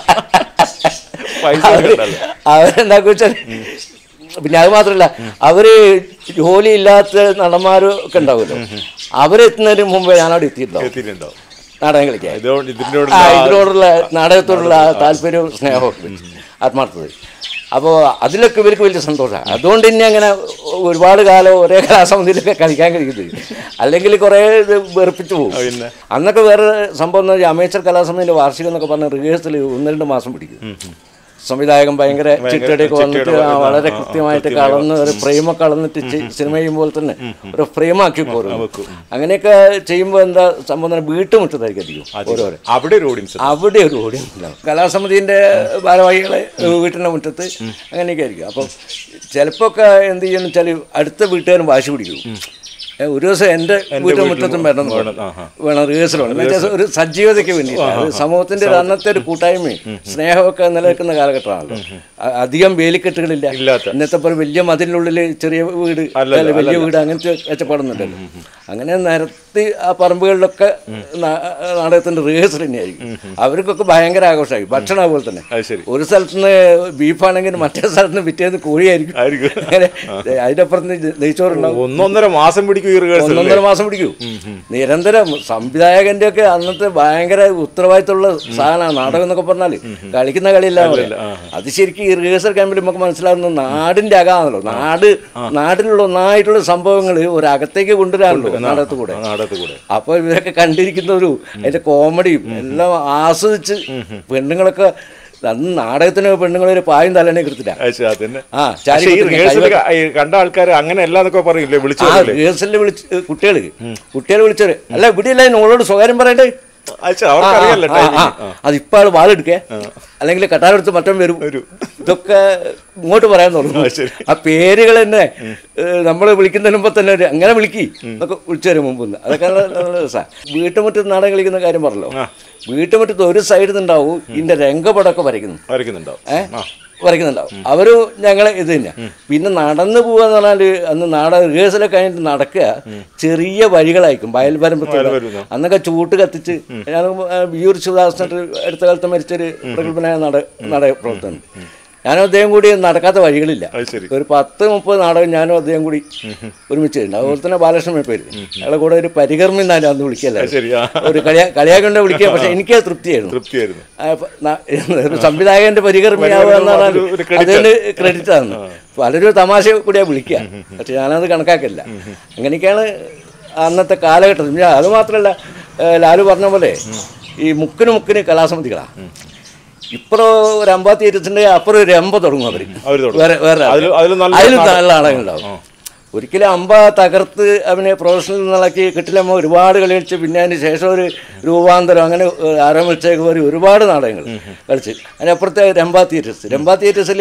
Speaker 1: പൈസ കൊടുക്കണ്ടല്ലോ.
Speaker 2: അവരെന്താക്കുക വെച്ചാൽ പിന്നെ അത് മാത്രമല്ല അവര് ജോലി ഇല്ലാത്ത നടന്മാരൊക്കെ ഉണ്ടാവുമല്ലോ അവരെത്തുന്നതിന് മുമ്പ് ഞാനവിടെ എത്തിയിട്ടുണ്ടാവും
Speaker 1: എത്തിയിട്ടുണ്ടോ
Speaker 2: നാടകം കളിക്കാൻ
Speaker 1: ഇതുകൊണ്ട് ഇതിന്റെ
Speaker 2: ആ ഇതിനോടുള്ള നാടകത്തോടുള്ള ആ താല്പര്യവും സ്നേഹവും ആത്മാർത്ഥത അപ്പോൾ അതിലൊക്കെ ഇവർക്ക് വലിയ സന്തോഷമാണ് അതുകൊണ്ട് തന്നെ അങ്ങനെ ഒരുപാട് കാലം ഒരേ കലാസമിതിയിലൊക്കെ കളിക്കാൻ കഴിയുന്നത് അല്ലെങ്കിൽ കുറേ ഇത് വെറുപ്പിച്ച് പോകും
Speaker 1: പിന്നെ
Speaker 2: അന്നൊക്കെ വേറെ സംഭവം എന്ന് വെച്ചാൽ അമേച്ചർ കലാസമിതിൻ്റെ വാർഷികം എന്നൊക്കെ പറഞ്ഞ റിഹേഴ്സൽ ഒന്ന് രണ്ട് മാസം പിടിക്കും സംവിധായകൻ ഭയങ്കര ചിട്ടടിയൊക്കെ വന്നിട്ട് ആ വളരെ കൃത്യമായിട്ട് കളന്ന് ഒരു ഫ്രെയിമൊക്കെ കളന്നിട്ട് ചെ- സിനിമ ചെയ്യുമ്പോൾ തന്നെ ഒരു ഫ്രെയിമാക്കി പോരും അങ്ങനെയൊക്കെ ചെയ്യുമ്പോൾ എന്താ സംഭവം എന്ന് പറഞ്ഞാൽ വീട്ടുമുറ്റത്തായിരിക്കും അധികം ഓരോരോ
Speaker 1: അവിടെ ഒരു ഓഡിയൻസ്
Speaker 2: അവിടെ ഒരു ഓഡിയൻസ് ഉണ്ടാവും കലാസമിതിൻ്റെ ഭാരവാഹികളെ വീട്ടിൻ്റെ മുറ്റത്ത് അങ്ങനെയൊക്കെ ആയിരിക്കും അപ്പം ചിലപ്പോൾ ഒക്കെ എന്ത് ചെയ്യുന്നു വെച്ചാൽ അടുത്ത വീട്ടുകാരും വാശി പിടിക്കും ഏ, ഒരു ദിവസം എൻ്റെ വീട്ടിൽ മുറ്റത്തും വരണം എന്ന് പറയും.
Speaker 1: ആഹാ.
Speaker 2: വേണം റിഹേഴ്സൽ വേണം എന്ന് വെച്ചാൽ ഒരു സജീവതയ്ക്ക് വേണ്ടിയിട്ട് അത് സമൂഹത്തിന്റെ ഒരു അന്നത്തെ ഒരു കൂട്ടായ്മയും സ്നേഹമൊക്കെ നിലനിൽക്കുന്ന കാലഘട്ടമാണല്ലോ അ- അധികം വേലിക്കെട്ടുകളില്ല
Speaker 1: ഇല്ലാത്ത.
Speaker 2: ഇന്നത്തെ പോലെ വലിയ മതിലിനുള്ളിൽ ചെറിയ വീട്
Speaker 1: അല്ലല്ല,
Speaker 2: അല്ല, വലിയ വീട് അങ്ങനത്തെ കച്ചപ്പാടൊന്നുമില്ലല്ലോ അങ്ങനെ നിരത്തി ആ പറമ്പുകളിലൊക്കെ നാ- നാടകത്തിന്റെ റിഹേഴ്സൽ തന്നെയായിരിക്കും അവർക്കൊക്കെ ഭയങ്കര ആഘോഷമായി ഭക്ഷണം അതുപോലെ തന്നെ
Speaker 1: അത് ശരി
Speaker 2: ഒരു സ്ഥലത്ത് നിന്ന് ബീഫാണെങ്കിൽ മറ്റേ സ്ഥലത്ത് നിന്ന് പിറ്റേന്ന് കോഴിയായിരിക്കും
Speaker 1: ആയിരിക്കും
Speaker 2: അങ്ങനെ അതിന്റെ അപ്പുറത്ത് നെയ്ച്ചോറുണ്ടാവും
Speaker 1: ഒന്നൊന്നര മാസം പിടിക്കും ഈ റിഹേഴ്സൽ
Speaker 2: ഒന്നൊന്നര മാസം പിടിക്കൂ നിരന്തരം സംവിധായകന്റെ ഒക്കെ അന്നത്തെ ഭയങ്കര ഉത്തരവാദിത്തമുള്ള സാധനമാണ് നാടകം എന്നൊക്കെ പറഞ്ഞാല് കളിക്കുന്ന കളിയല്ല പറയാം അത് ശരിക്കും ഈ റിഹേഴ്സൽ ക്യാമ്പിൽ നമുക്ക് മനസ്സിലാകുന്ന നാടിന്റെ അകമാണല്ലോ നാട് നാട്ടിലുള്ള ഒന്നായിട്ടുള്ള സംഭവങ്ങൾ ഒരകത്തേക്ക് കൊണ്ടുവരാണല്ലോ നാടകത്തിൽ കൂടെ
Speaker 1: നാടകത്തിൽ കൂടെ
Speaker 2: അപ്പൊ ഇവരൊക്കെ കണ്ടിരിക്കുന്നവരും അതിന്റെ കോമഡിയും എല്ലാം ആസ്വദിച്ച് പെണ്ണുങ്ങളൊക്കെ അന്ന് നാടകത്തിന് പെണ്ണുങ്ങളൊരു പായും തലനെ കിടത്തില്ല
Speaker 1: അത് ശരി, അതന്നെ
Speaker 2: ആ
Speaker 1: പക്ഷേ
Speaker 2: ചാരി
Speaker 1: ഈ
Speaker 2: കുത്തിരിക്കുക,
Speaker 1: റിഹേഴ്സൽ
Speaker 2: കൈവ-
Speaker 1: കണ്ട ആൾക്കാർ അങ്ങനെ അല്ലാന്നൊക്കെ പറയില്ലേ വിളിച്ചു
Speaker 2: ആ റിഹേഴ്സലിൽ വിളിച്ച് കുട്ടികൾ കുട്ടികൾ വിളിച്ചവര് അല്ല ഇവിടെയല്ല നോളോട് സ്വകാര്യം പറയണ്ടേ
Speaker 1: അവർക്ക് അറിയാലോ
Speaker 2: ആ, ആ, ആ. അതിപ്പോ ആള് വാളെടുക്കേ അല്ലെങ്കിൽ കട്ടാരെടുത്ത് മറ്റം വരും ഇതൊക്കെ ഇങ്ങോട്ട് പറയാൻ തുടങ്ങും
Speaker 1: ശരി.
Speaker 2: ആ പേരുകൾ തന്നെ നമ്മൾ വിളിക്കുന്നതിന് മുമ്പ് തന്നെ ഒരു അങ്ങനെ വിളിക്കി എന്നൊക്കെ വിളിച്ചു തരും മുമ്പ് നിന്ന്. അതൊക്കെ നല്ല നല്ല രസമാണ് വീട്ടുമുറ്റത്ത് നാടകം കളിക്കുന്ന കാര്യം പറഞ്ഞല്ലോ വീട്ടുമുറ്റത്ത് ഒരു സൈഡിൽ നിന്നുണ്ടാവും ഇതിന്റെ രംഗപടമൊക്കെ വരയ്ക്കുന്നു
Speaker 1: വരയ്ക്കുന്നുണ്ടാവും
Speaker 2: ഏഹ് വരയ്ക്കുന്നുണ്ടാവും അവര് ഞങ്ങളെ ഇത് തന്നെ പിന്നെ നടന്നു പോവാന്ന് പറഞ്ഞാല് അന്ന് നാടക റിഹേഴ്സലൊക്കെ കഴിഞ്ഞിട്ട് നടക്കുക ചെറിയ വഴികളായിരിക്കും വയൽപരമ്പത്തൂടെ
Speaker 1: വയൽവരമ്പ്.
Speaker 2: അന്നൊക്കെ ചൂട്ട് കത്തിച്ച് ഞാൻ വിയൂർ ശിവദാസൻ അടുത്ത കാലത്ത് മരിച്ചൊരു പ്രഗത്ഭനായ നട നാടക പ്രവർത്തനം ഞാനും അദ്ദേഹം കൂടി നടക്കാത്ത വഴികളില്ല
Speaker 1: അത് ശരി
Speaker 2: ഒരു പത്ത് മുപ്പത് നാടകം ഞാനും അദ്ദേഹം കൂടി ഒരുമിച്ച് ഉണ്ട് അതുപോലെ തന്നെ ബാലകൃഷ്ണൻ പേര് അയാളെ കൂടെ ഒരു പരികർമ്മി എന്നാലും അന്ന് വിളിക്കല്ല
Speaker 1: ശരിയാ
Speaker 2: ഒരു കളിയാ കളിയാക്കൊണ്ട് വിളിക്കുക പക്ഷെ എനിക്കത് തൃപ്തിയായിരുന്നു
Speaker 1: തൃപ്തിയായിരുന്നു
Speaker 2: ആ, പ- ന- ഒരു സംവിധായകന്റെ പരികർമ്മിയാവുക എന്ന് പറഞ്ഞാൽ
Speaker 1: ഒരു- ഒരു credit
Speaker 2: അതിന് ക്രെഡിറ്റ് ആണ് പലരും തമാശ കൂടിയാ വിളിക്കുക പക്ഷെ ഞാനത് കണക്കാക്കില്ല അങ്ങനെയൊക്കെയാണ് അന്നത്തെ കാലഘട്ടം പിന്നെ അത് മാത്രമല്ല ഏ, ലാലു പറഞ്ഞ പോലെ ഈ മുക്കിന് മുക്കിന് കലാസമിതികളാണ് ഇപ്പുറം ഒരു അമ്പാത്തി ഏറ്റത്തിന്റെ അപ്പുറം ഒരു എൺപത് തുടങ്ങും അവര്
Speaker 1: അവര് തുടങ്ങും.
Speaker 2: വേറെ വേറെ
Speaker 1: അതില്- അതില് നല്ല
Speaker 2: അതിലും നല്ല നാടകങ്ങളുണ്ടാവും ഒരിക്കലും അമ്പ തകർത്ത് അവനെ പ്രൊഫഷണൽ നിളക്കി കിട്ടില്ലമ്മ ഒരുപാട് കളി കളിച്ച് പിന്നെ അതിന് ശേഷം ഒരു രൂപാന്തരം അങ്ങനെ ആരംഭിച്ചേക്ക് ഒരു ഒരുപാട് നാടകങ്ങൾ കളിച്ച് അതിനപ്പുറത്തെ രംബ തിയേറ്റേഴ്സ് രംബ തിയേറ്റേഴ്സിൽ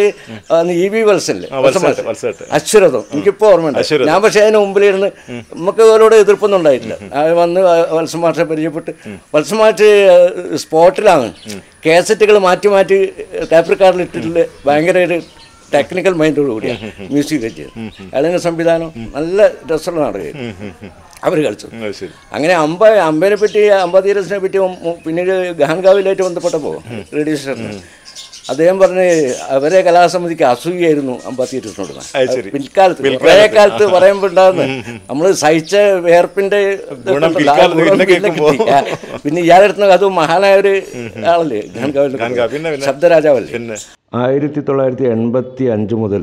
Speaker 2: ഇ വി വത്സല്ലേ
Speaker 1: വത്സേട്ട്, വത്സേട്ട്.
Speaker 2: അശ്വരഥം എനിക്കിപ്പോൾ ഓർമ്മയുണ്ട് ഞാൻ പക്ഷേ അതിന് മുമ്പിലിരുന്ന് നമുക്ക് അവരോട് എതിർപ്പൊന്നും ഉണ്ടായിട്ടില്ല അത് വന്ന് വത്സമാഷെ പരിചയപ്പെട്ട് വത്സമാഷ് സ്പോട്ടിലാണ് കാസറ്റുകൾ മാറ്റി മാറ്റി ടേപ്പ് റെക്കാർഡിൽ ഇട്ടിട്ടുള്ള ഭയങ്കര ഒരു ടെക്നിക്കൽ മൈൻഡോട് കൂടിയാണ് മ്യൂസിക് വെച്ചത് അയാളിൻ്റെ സംവിധാനം നല്ല രസമുള്ള നാടകമായിരുന്നു അവർ കളിച്ചു
Speaker 1: അത് ശരി
Speaker 2: അങ്ങനെ അമ്പ അമ്പനെ പറ്റി അമ്പതീരസിനെ പറ്റി മു- മു- പിന്നീട് ഗാൻഗാവിലായിട്ട് ബന്ധപ്പെട്ടപ്പോൾ റേഡിയോ സ്റ്റേഷനിൽ അദ്ദേഹം പറഞ്ഞ് അവരെ കലാസമിതിക്ക് അസൂയായിരുന്നു അമ്പത്തീരസിനോട്
Speaker 1: അത് ശരി.
Speaker 2: പിൽക്കാലത്ത് പഴയ കാലത്ത് പറയുമ്പോൾ ഉണ്ടാകുന്ന നമ്മൾ സഹിച്ച വേർപ്പിന്റെ ഇതൊക്കെ
Speaker 1: ഗുണം
Speaker 2: ഉണ്ടല്ലോ, ആ
Speaker 1: പിൽക്കാലത്ത്
Speaker 2: ഗുണം
Speaker 1: പിന്നെ
Speaker 2: പിന്നെ
Speaker 1: കേൾക്കുമ്പോ.
Speaker 2: കിട്ടി. ആ, പിന്നെ ഇയാളെടുത്ത് അത് മഹാനായ ഒരു ആളല്ലേ ഗാൻഗാവിൽ
Speaker 1: ഗാൻഗാ, പിന്നെ പിന്നെ
Speaker 2: ശബ്ദരാജാവല്ലേ
Speaker 1: പിന്നെ
Speaker 2: ആയിരത്തി തൊള്ളായിരത്തി എൺപത്തി അഞ്ച് മുതൽ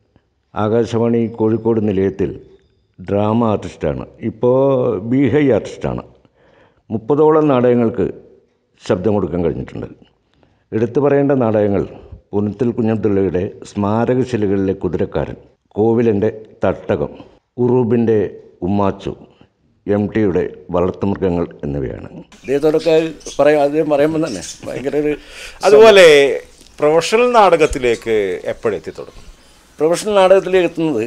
Speaker 2: ആകാശവാണി കോഴിക്കോട് നിലയത്തിൽ ഡ്രാമ ആർട്ടിസ്റ്റാണ് ഇപ്പോൾ ബീഹൈ ആർട്ടിസ്റ്റാണ് മുപ്പതോളം നാടകങ്ങൾക്ക് ശബ്ദം കൊടുക്കാൻ കഴിഞ്ഞിട്ടുണ്ട് എടുത്തു പറയേണ്ട നാടകങ്ങൾ ഉനത്തിൽ കുഞ്ഞബ്ദുള്ളയുടെ സ്മാരകശിലകളിലെ കുതിരക്കാരൻ കോവിലൻ്റെ തട്ടകം ഉറൂബിൻ്റെ ഉമ്മാച്ചു എം ടിയുടെ വളർത്തുമൃഗങ്ങൾ എന്നിവയാണ് ഇദ്ദേഹത്തോടൊക്കെ പറയാം അദ്ദേഹം പറയുമ്പോൾ തന്നെ ഭയങ്കര ഒരു
Speaker 1: അതുപോലെ പ്രൊഫഷണൽ നാടകത്തിലേക്ക് എപ്പോഴെത്തി തുടങ്ങും
Speaker 2: പ്രൊഫഷണൽ നാടകത്തിലേക്ക് എത്തുന്നത്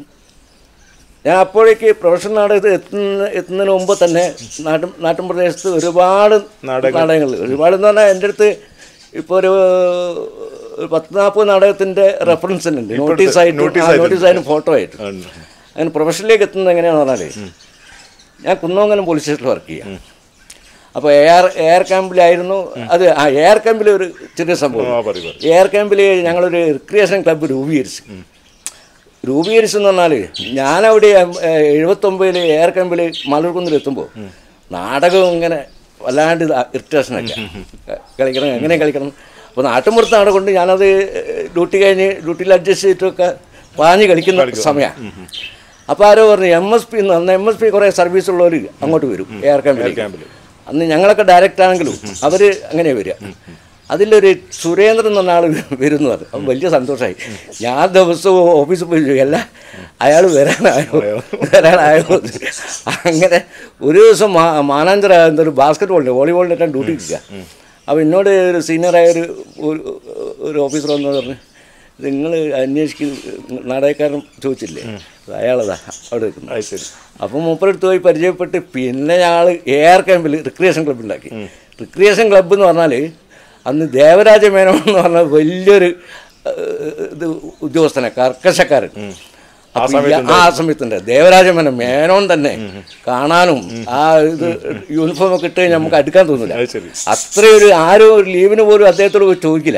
Speaker 2: ഞാൻ അപ്പോഴേക്ക് പ്രൊഫഷണൽ നാടകത്തിൽ എത്തുന്ന എത്തുന്നതിന് മുമ്പ് തന്നെ നാട്ടും നാട്ടിൻ പ്രദേശത്ത് ഒരുപാട്
Speaker 1: നാടകങ്ങൾ.
Speaker 2: നാടകങ്ങൾ ഒരുപാട് എന്ന് പറഞ്ഞാൽ എൻ്റെ അടുത്ത് ഇപ്പോൾ ഒരു ഒരു പത്ത് നാൽപ്പത് നാടകത്തിൻ്റെ റെഫറൻസ് ഉണ്ട് നോട്ടീസ് ആയിട്ട്
Speaker 1: notice ആയിട്ട്.
Speaker 2: നോട്ടീസ് ആയിട്ട് ഫോട്ടോ ആയിട്ട്
Speaker 1: ഉണ്ട്.
Speaker 2: അങ്ങനെ പ്രൊഫഷനിലേക്ക് എത്തുന്നത് എങ്ങനെയാണെന്ന് പറഞ്ഞാൽ ഞാൻ കുന്നമംഗലം പോലീസ് സ്റ്റേഷനിൽ വർക്ക് ചെയ്യാം അപ്പോൾ എയർ എയർ ക്യാമ്പിലായിരുന്നു അത് ആ എയർ ക്യാമ്പിൽ ഒരു ചെറിയ സംഭവം
Speaker 1: ആ പറയൂ പറയൂ.
Speaker 2: എയർ ക്യാമ്പിൽ ഞങ്ങളൊരു റിക്രിയേഷൻ ക്ലബ്ബ് രൂപീകരിച്ചു രൂപീകരിച്ചു എന്ന് പറഞ്ഞാൽ ഞാനവിടെ എഴുപത്തൊമ്പതിൽ എയർ ക്യാമ്പിൽ മലർക്കുന്നിലെത്തുമ്പോൾ നാടകം ഇങ്ങനെ വല്ലാണ്ട് ഇറിറ്റേഷനൊക്കെ കളിക്കണം എങ്ങനെ കളിക്കണം അപ്പോൾ നാട്ടുമ്പുറത്ത് നാടകം കൊണ്ട് ഞാനത് ഡ്യൂട്ടി കഴിഞ്ഞ് ഡ്യൂട്ടിയിൽ അഡ്ജസ്റ്റ് ചെയ്തിട്ടൊക്കെ പാഞ്ഞ് കളിക്കുന്ന സമയമാണ് അപ്പോൾ ആരോ പറഞ്ഞു എം എസ് പി എന്ന് അന്ന് എം എസ് പി കുറേ സർവീസ് ഉള്ളവർ അങ്ങോട്ട് വരും എയർ ക്യാമ്പിൽ അന്ന് ഞങ്ങളൊക്കെ ഡയറക്റ്റ് ആണെങ്കിലും അവർ അങ്ങനെ വരിക അതിലൊരു സുരേന്ദ്രൻ എന്ന ആൾ വരുന്നു പറഞ്ഞു അപ്പം വലിയ സന്തോഷമായി ഞാൻ ദിവസവും ഓഫീസിൽ പോയി ചോദിക്കും, അല്ല അയാൾ വരാനായോ വരാനായോ അങ്ങനെ ഒരു ദിവസം മാ മാനാഞ്ചറ എന്തൊരു ബാസ്കറ്റ് ബോളിൻ്റെ വോളിബോളിൻ്റെ ഒക്കെ ഡ്യൂട്ടി ഇരിക്കുക അപ്പോൾ എന്നോട് ഒരു സീനിയറായ ഒരു ഒരു- ഒരു ഓഫീസർ വന്നു പറഞ്ഞു നിങ്ങൾ അന്വേഷിക്കുന്ന നാടകക്കാരൻ ചോദിച്ചില്ലേ അയാളതാ അവിടെ നിൽക്കുന്നു
Speaker 1: അത് ശരി
Speaker 2: അപ്പം മൂപ്പരെടുത്ത് പോയി പരിചയപ്പെട്ട് പിന്നെ ഞങ്ങൾ എയർ ക്യാമ്പിൽ റിക്രിയേഷൻ ക്ലബ്ബ് ഉണ്ടാക്കി റിക്രിയേഷൻ ക്ലബ്ബ് എന്ന് പറഞ്ഞാൽ അന്ന് ദേവരാജ മേനോൻ എന്ന് പറഞ്ഞ വലിയൊരു ഏഹ്, ഇത് ഉദ്യോഗസ്ഥനെ കർക്കശക്കാരൻ അപ്പൊ ഈ- ആ സമയത്തുണ്ട് ദേവരാജ മേനോൻ മേനോൻ തന്നെ കാണാനും ആ ഇത് യൂണിഫോം ഒക്കെ ഇട്ട് നമുക്ക് അടുക്കാൻ തോന്നില്ല
Speaker 1: അത് ശരി
Speaker 2: അത്രയൊരു ആരും ഒരു ലീവിന് പോലും അദ്ദേഹത്തോട് പോയി ചോദിക്കില്ല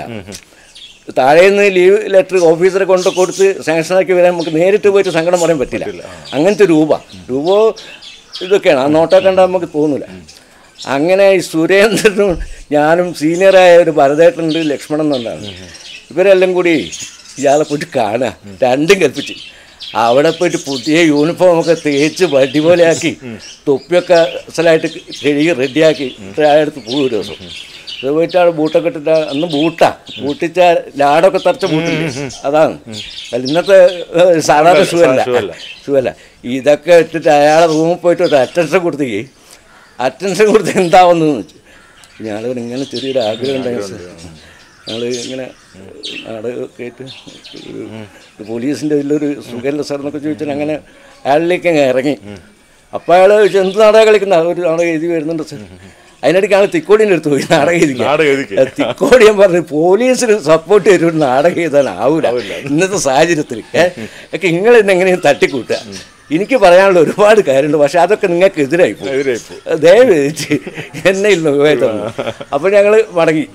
Speaker 2: താഴേന്ന് ലീവ് ലെറ്റർ ഓഫീസറെ കൊണ്ട് കൊടുത്ത് സാങ്ഷനാക്കി വരാൻ നമുക്ക് നേരിട്ട് പോയിട്ട് സങ്കടം പറയാൻ പറ്റില്ല അങ്ങനത്തെ രൂപ രൂപ ഇതൊക്കെയാണ് ആ നോട്ടൊക്കെ കണ്ടാൽ നമുക്ക് തോന്നില്ല അങ്ങനെ ഈ സുരേന്ദ്രനും ഞാനും സീനിയറായ ഒരു ഭരതേട്ടനുണ്ട് ലക്ഷ്മണൻ എന്നുള്ളതാണ് ഇവരെല്ലാം കൂടി ഇയാളെ പോയിട്ട് കാണുക രണ്ടും കൽപ്പിച്ച് അവിടെ പോയിട്ട് പുതിയ യൂണിഫോം ഒക്കെ തേച്ച് വടി പോലെയാക്കി തൊപ്പിയൊക്കെ അസലായിട്ട് കഴുകി റെഡിയാക്കി അടുത്ത് പോകും ഒരു ദിവസം ഇത് പോയിട്ട് അവിടെ ബൂട്ടൊക്കെ ഇട്ടിട്ട് അന്ന് ബൂട്ടാ ബൂട്ടിച്ച ലാടൊക്കെ തറച്ച ബൂട്ടില്ലേ അതാണ് അല്ല ഇന്നത്തെ ഏഹ്, സാധാരണ ഷൂ അല്ല
Speaker 1: ഷൂ അല്ല.
Speaker 2: ഷൂ അല്ല ഇതൊക്കെ ഇട്ടിട്ട് അയാളെ റൂമിൽ പോയിട്ട് ഒരു അറ്റൻഷൻ കൊടുത്തേക്ക് അറ്റൻഷൻ കൊടുത്ത് എന്താവുന്നു വെച്ചു ഞങ്ങൾ ഇങ്ങനെ ചെറിയൊരു ആഗ്രഹം ഉണ്ടായിരുന്നു ഞങ്ങൾ ഇങ്ങനെ നാടകമൊക്കെ ആയിട്ട് ഒരു- ഒരു പോലീസിൻ്റെ ഇതിലൊരു സുഖമില്ല സാർ എന്നൊക്കെ ചോദിച്ചാൽ അങ്ങനെ അയാളിലേക്ക് അങ്ങ് ഇറങ്ങി അപ്പം അയാൾ ചോദിച്ചു എന്ത് നാടകം കളിക്കുന്ന ഒരു നാടകം എഴുതി വരുന്നുണ്ട് സാർ അതിനിടയ്ക്ക് ആൾ തിക്കോടിൻ്റെ അടുത്ത് പോയി നാടകം എഴുതിക്കാൻ
Speaker 1: നാടകം എഴുതിക്ക്.
Speaker 2: തിക്കോടി ഞാൻ പറഞ്ഞു പോലീസിന് സപ്പോർട്ട് ചെയ്ത് ഒരു നാടകം എഴുതാൻ ആവൂല ഇന്നത്തെ സാഹചര്യത്തിൽ ഏഹ് ഒക്കെ നിങ്ങൾ ഇന്ന് എങ്ങനെയും തട്ടിക്കൂട്ടുക എനിക്ക് പറയാനുള്ള ഒരുപാട് കാര്യമുണ്ട് പക്ഷെ അതൊക്കെ നിങ്ങൾക്ക് എതിരായി പോകും
Speaker 1: എതിരായി പോകും.
Speaker 2: ദയവ് ചെയ്ത് എന്നെ ഇല്ല ഉപയോഗത്തന്നു അപ്പോൾ ഞങ്ങൾ മടങ്ങി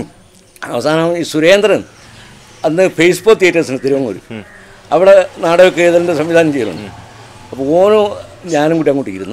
Speaker 2: അവസാനം ഈ സുരേന്ദ്രൻ അന്ന് ഫേസ്ബുക്ക് തിയേറ്റേഴ്സിന് തിരുവങ്ങൂർ അവിടെ നാടകമൊക്കെ എഴുതലിൻ്റെ സംവിധാനം ചെയ്യുന്നുണ്ട് അപ്പോൾ ഓനും ഞാനും കൂടി അങ്ങോട്ട് ഇരുന്നു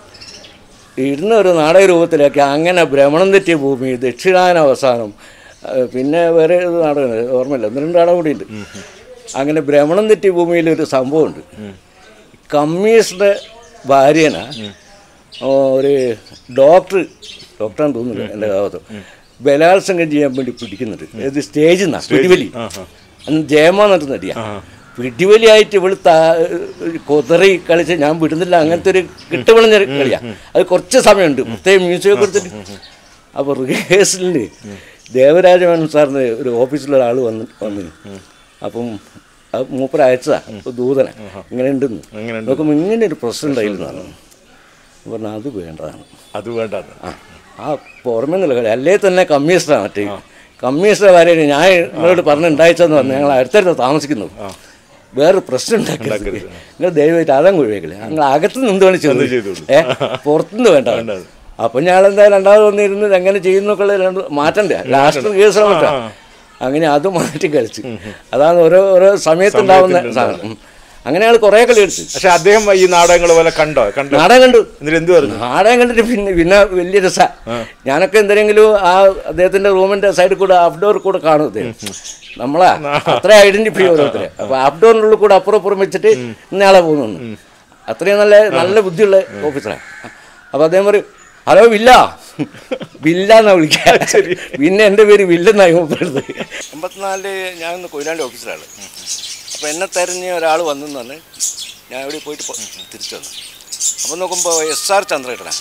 Speaker 2: ഇരുന്ന ഒരു നാടക രൂപത്തിലാക്കി അങ്ങനെ ഭ്രമണം തെറ്റിയ ഭൂമി ദക്ഷിണാന അവസാനം ആ, പിന്നെ വേറെ ഒരു നാടകം ഓർമ്മയില്ല ഒന്ന് രണ്ട് നാടകം കൂടിയുണ്ട് അങ്ങനെ ഭ്രമണം തെറ്റിയ ഭൂമിയിൽ ഒരു സംഭവമുണ്ട് കമ്മീഷണറുടെ ഭാര്യന ഒരു ഡോക്ടർ ഡോക്ടറാന്ന് തോന്നുന്നു എൻ്റെ ഭാഗത്ത് ബലാത്സംഗം ചെയ്യാൻ വേണ്ടി പിടിക്കുന്നുണ്ട് ഇത് സ്റ്റേജിൽ നിന്നാണ് പിടിവലി അന്ന് ജയമ എന്നിട്ട് നടിയാ പിടിവലിയായിട്ട് ഇവള് താ- കൊതറി കളിച്ച് ഞാൻ വിടുന്നില്ല അങ്ങനത്തെ ഒരു കിട്ടുവിളഞ്ഞ കളിയാ അത് കുറച്ച് സമയമുണ്ട് പ്രത്യേകം മ്യൂസിയം കൊടുത്തിട്ട് അപ്പോൾ റിഹേഴ്സലിന് ദേവരാജമേനോൻ സാറിന് ഒരു ഓഫീസിലൊരാൾ ഒരാൾ വന്ന് വന്നിന് അപ്പം അത് മൂപ്പർ അയച്ചതാ ഒരു ദൂതനെ ഇങ്ങനെ ഉണ്ടെന്ന്
Speaker 1: അങ്ങനെയുണ്ട്.
Speaker 2: നോക്കുമ്പോൾ ഇങ്ങനെ ഒരു പ്രശ്നം ഉണ്ടായിരുന്നാണ് പറഞ്ഞാൽ അത് വേണ്ടതാണ്
Speaker 1: അത് വേണ്ടത്
Speaker 2: ആ ആ പുറമേ നിന്നുള്ള കളി അല്ലേ തന്നെ കമ്മീഷണറാണ് മറ്റേ കമ്മീഷണർ വരെ ഞാൻ നിങ്ങളോട് പറഞ്ഞുണ്ടായിച്ചെന്ന് പറഞ്ഞു ഞങ്ങൾ അടുത്തടുത്ത് താമസിക്കുന്നു വേറെ പ്രശ്നം ഉണ്ടാക്കരുത് നിങ്ങൾ ദയവായിട്ട് അതങ്ങ് ഒഴിവാക്കില്ല ഞങ്ങൾ അകത്ത് നിന്ന് വേണം
Speaker 1: ചെയ്തോളൂ.
Speaker 2: ചെയ്തു ഏ പുറത്തുനിന്ന് വേണ്ട അപ്പം ഞാൻ എന്താ രണ്ടാമത് വന്നിരുന്ന് എങ്ങനെ ചെയ്യുന്നൊക്കെ ഉള്ള രണ്ട് മാറ്റണ്ടേ ലാസ്റ്റ് കേസ് പറ്റാ അങ്ങനെ അത് മാറ്റി കളിച്ച് അതാണ് ഓരോ ഓരോ സമയത്തുണ്ടാവുന്ന സാധനം ഉം. അങ്ങനെ ഞങ്ങൾ കുറേ കളി കളിച്ചു
Speaker 1: പക്ഷെ അദ്ദേഹം ഈ നാടകങ്ങൾ പോലെ കണ്ടോ കണ്ടോ
Speaker 2: നാടകം കണ്ടു
Speaker 1: എന്നിട്ട് എന്ത് പറഞ്ഞു
Speaker 2: നാടകം കണ്ടിട്ട് പിന്നെ പിന്നെ വലിയ രസ ഞാനൊക്കെ എന്തെങ്കിലും ആ അദ്ദേഹത്തിന്റെ റൂമിന്റെ സൈഡിൽ കൂടെ ഔട്ട്ഡോർ കൂടെ കാണും അദ്ദേഹം നമ്മളാ അത്ര ഐഡന്റിഫൈ ഓരോരുത്തരെ അപ്പൊ ഔട്ട്ഡോറിനുള്ളിൽ കൂടെ അപ്പുറം അപ്പുറം വെച്ചിട്ട് ഇന്നയാളെ പോകുന്നു അത്രയും നല്ല നല്ല ബുദ്ധിയുള്ള ഓഫീസറാണ് അപ്പൊ അദ്ദേഹം പറയും ഹലോ വില്ല വില്ല എന്നാ വിളിക്കുക പിന്നെ എൻ്റെ പേര് വില്ലെന്നായി മുമ്പെടുത്ത് എൺപത്തിനാലില് ഞാനൊന്ന് കൊയിലാണ്ടി ഓഫീസറാണ് അപ്പോൾ എന്നെ തെരഞ്ഞ് ഒരാൾ വന്നെന്ന് പറഞ്ഞ് ഞാൻ ഇവിടെ പോയിട്ട് പോ- തിരിച്ചു വന്നു അപ്പം നോക്കുമ്പോൾ എസ് ആർ ചന്ദ്രേട്ടനാണ്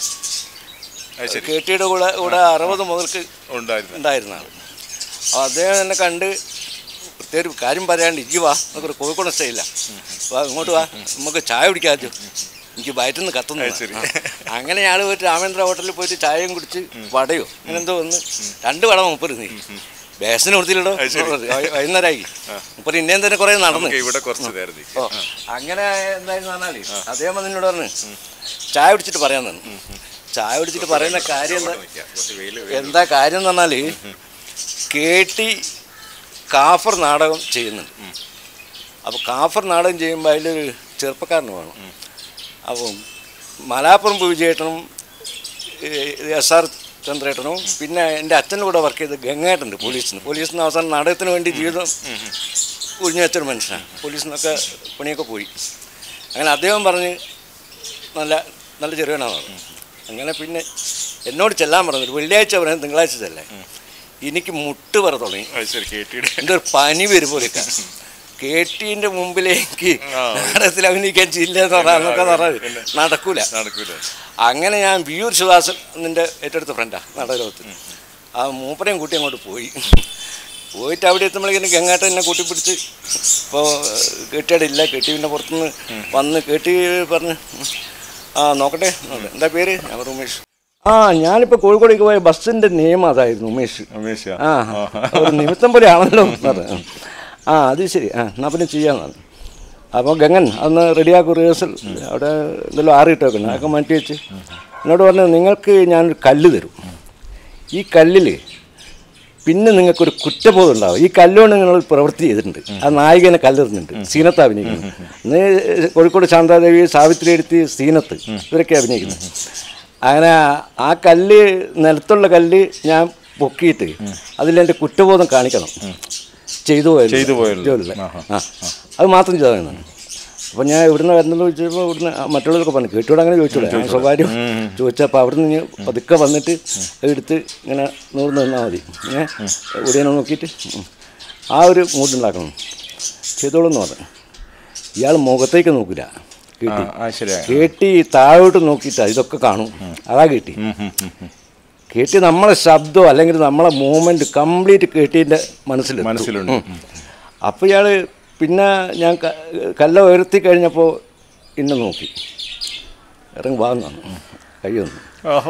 Speaker 2: കെ ടിയുടെ കൂടെ കൂടെ അറുപത് മുതൽക്ക്
Speaker 1: ഉണ്ടായിരുന്നു
Speaker 2: ഉണ്ടായിരുന്ന ആൾ അപ്പോൾ അദ്ദേഹം എന്നെ കണ്ട് പ്രത്യേക ഒരു കാര്യം പറയാണ്ട് ഇജ്ജ് വാ നമുക്കൊരു കോഴിക്കോട് സ്റ്റൈല വാ ഇങ്ങോട്ട് വാ നമുക്ക് ചായ കുടിക്കാച്ചു എനിക്ക് വയറ്റിൽ കത്തുന്നു ആ. അങ്ങനെ ഞങ്ങൾ പോയിട്ട് രാമേന്ദ്ര ഹോട്ടലിൽ പോയിട്ട് ചായയും കുടിച്ച് വടയോ അങ്ങനെ എന്തോ വന്ന് രണ്ട് വട മുപ്പത് നീ ബേസിന് കൊടുത്തില്ലടോ വൈകുന്നേരമായി ഇപ്പൊ ഇന്നേം തന്നെ കുറെ നടന്നു
Speaker 1: ഇവിടെ കുറച്ച് നേരം
Speaker 2: ഓ അങ്ങനെ എന്തായിരുന്നു പറഞ്ഞാല് അദ്ദേഹം വന്ന് എന്നോട് പറഞ്ഞു ചായ കുടിച്ചിട്ട് പറയാൻ തന്നു ചായ കുടിച്ചിട്ട് പറയുന്ന കാര്യം എന്താ എന്താ കാര്യം എന്ന് പറഞ്ഞാല് കേട്ടി കാഫർ നാടകം ചെയ്യുന്നുണ്ട് അപ്പോൾ കാഫർ നാടകം ചെയ്യുമ്പോൾ അതിലൊരു ചെറുപ്പക്കാരന് വേണം അപ്പം മലാപ്പുറം വിജയേട്ടനും എസ് ആർ ചന്ദ്രേട്ടനും പിന്നെ എൻ്റെ അച്ഛൻ്റെ കൂടെ വർക്ക് ചെയ്ത ഗംഗേട്ടുണ്ട് പോലീസിന് പോലീസിന് അവസാനം നാടകത്തിന് വേണ്ടി ജീവിതം ഒഴിഞ്ഞു വെച്ചൊരു മനുഷ്യനാണ് പോലീസിൽ നിന്നൊക്കെ പണിയൊക്കെ പോയി അങ്ങനെ അദ്ദേഹം പറഞ്ഞ് നല്ല നല്ല ചെറുവനാണ് അങ്ങനെ പിന്നെ എന്നോട് ചെല്ലാൻ പറഞ്ഞു ഒരു വെള്ളിയാഴ്ച പറയാൻ തിങ്കളാഴ്ച ചെല്ലേ എനിക്ക് മുട്ട് പറ തുടങ്ങി
Speaker 1: ശരി കേട്ടിയുടെ
Speaker 2: എൻ്റെ ഒരു പനി വരും പോലെയൊക്കെ കേട്ടീൻ്റെ മുമ്പിലേക്ക് നാടകത്തിൽ അഭിനയിക്കാൻ ചില്ല എന്ന് പറഞ്ഞാൽ അന്നൊക്കെ പറഞ്ഞാൽ നടക്കൂല
Speaker 1: നടക്കൂല
Speaker 2: അങ്ങനെ ഞാൻ വിയൂർ ശിവാസൻ നിൻ്റെ ഏറ്റെടുത്ത ഫ്രണ്ടാണ് നാടകലോകത്ത് ആ മൂപ്പരെയും കൂട്ടി അങ്ങോട്ട് പോയി പോയിട്ട് അവിടെ എത്തുമ്പോഴേക്കും ഗംഗാട്ടൻ എന്നെ കൂട്ടിപ്പിടിച്ച് ഇപ്പോൾ കെട്ടിയിടില്ല കെട്ടി പിന്നെ പുറത്തുനിന്ന് വന്ന് കെട്ടി പറഞ്ഞ് ആ നോക്കട്ടെ നോക്കട്ടെ. എന്താ പേര് ഞാൻ പറഞ്ഞു, ഉമേഷ് ആ ഞാനിപ്പോൾ കോഴിക്കോടേക്ക് പോയ ബസ്സിൻ്റെ നിയമം അതായിരുന്നു ഉമേഷ്
Speaker 1: ഉമേഷ്
Speaker 2: ആ ഒരു നിമിത്തം പോലെ ആണല്ലോ എന്ന് പറഞ്ഞു. ആ അത് ശരി ആ എന്നാൽ പിന്നെ ചെയ്യാമെന്നാണ് അപ്പോൾ ഗംഗൻ അന്ന് റെഡിയാക്കും റിഹേഴ്സൽ അവിടെ എന്തെങ്കിലും ആറിയിട്ട് വെക്കണം അതൊക്കെ മാറ്റി വെച്ച് എന്നോട് പറഞ്ഞു നിങ്ങൾക്ക് ഞാനൊരു കല്ല് തരും ഈ കല്ലിൽ പിന്നെ നിങ്ങൾക്കൊരു കുറ്റബോധം ഉണ്ടാവും ഈ കല്ലുകൊണ്ട് നിങ്ങൾ ഒരു പ്രവൃത്തി ചെയ്തിട്ടുണ്ട് ആ നായികനെ കല്ലെറിഞ്ഞിട്ടുണ്ട് സീനത്ത് അഭിനയിക്കുന്നു ഇന്ന് കോഴിക്കോട് ശാന്താദേവി സാവിത്രി എടുത്തി സീനത്ത് ഇവരൊക്കെ അഭിനയിക്കുന്നത് അങ്ങനെ ആ കല്ല് നിലത്തുള്ള കല്ല് ഞാൻ പൊക്കിയിട്ട് അതിലെൻ്റെ കുറ്റബോധം കാണിക്കണം ചെയ്തു പോയത്
Speaker 1: ചെയ്തു പോയല്ലോ.
Speaker 2: ആ അത് മാത്രം ചെയ്താണ് അപ്പോൾ ഞാൻ ഇവിടുന്ന് വരുന്നത് ചോദിച്ചപ്പോൾ ഇവിടുന്ന് ആ മറ്റുള്ളവരൊക്കെ പറഞ്ഞു കേട്ടോട് അങ്ങനെ ചോദിച്ചോളൂ ഞാൻ സ്വകാര്യം ചോദിച്ചപ്പോൾ അവിടുന്ന് ഞാൻ പതുക്കെ വന്നിട്ട് എടുത്ത് ഇങ്ങനെ നൂറ് നിന്നാൽ മതി ഏ ഉടനെ നോക്കിയിട്ട് ഉം. ആ ഒരു മൂഡുണ്ടാക്കണം ചെയ്തോളൂ എന്ന് പറഞ്ഞു ഇയാൾ മുഖത്തേക്ക് നോക്കില്ല കേട്ടി
Speaker 1: ആ ശരിയാ
Speaker 2: കേട്ടി താഴോട്ട് നോക്കിയിട്ടാ ഇതൊക്കെ കാണും അതാ കേട്ടി കേട്ടി നമ്മളെ ശബ്ദമോ അല്ലെങ്കിൽ നമ്മളെ മൂവ്മെൻറ്റ് കംപ്ലീറ്റ് കേട്ടീൻ്റെ മനസ്സിൽ
Speaker 1: മനസ്സിലുണ്ട്
Speaker 2: അപ്പോൾ ഇയാൾ പിന്നെ ഞാൻ ക- കല്ല ഉയർത്തി കഴിഞ്ഞപ്പോൾ ഇന്നെ നോക്കി ഇറങ്ങി വാങ്ങാണ് കൈ വന്നു
Speaker 1: ഓഹോ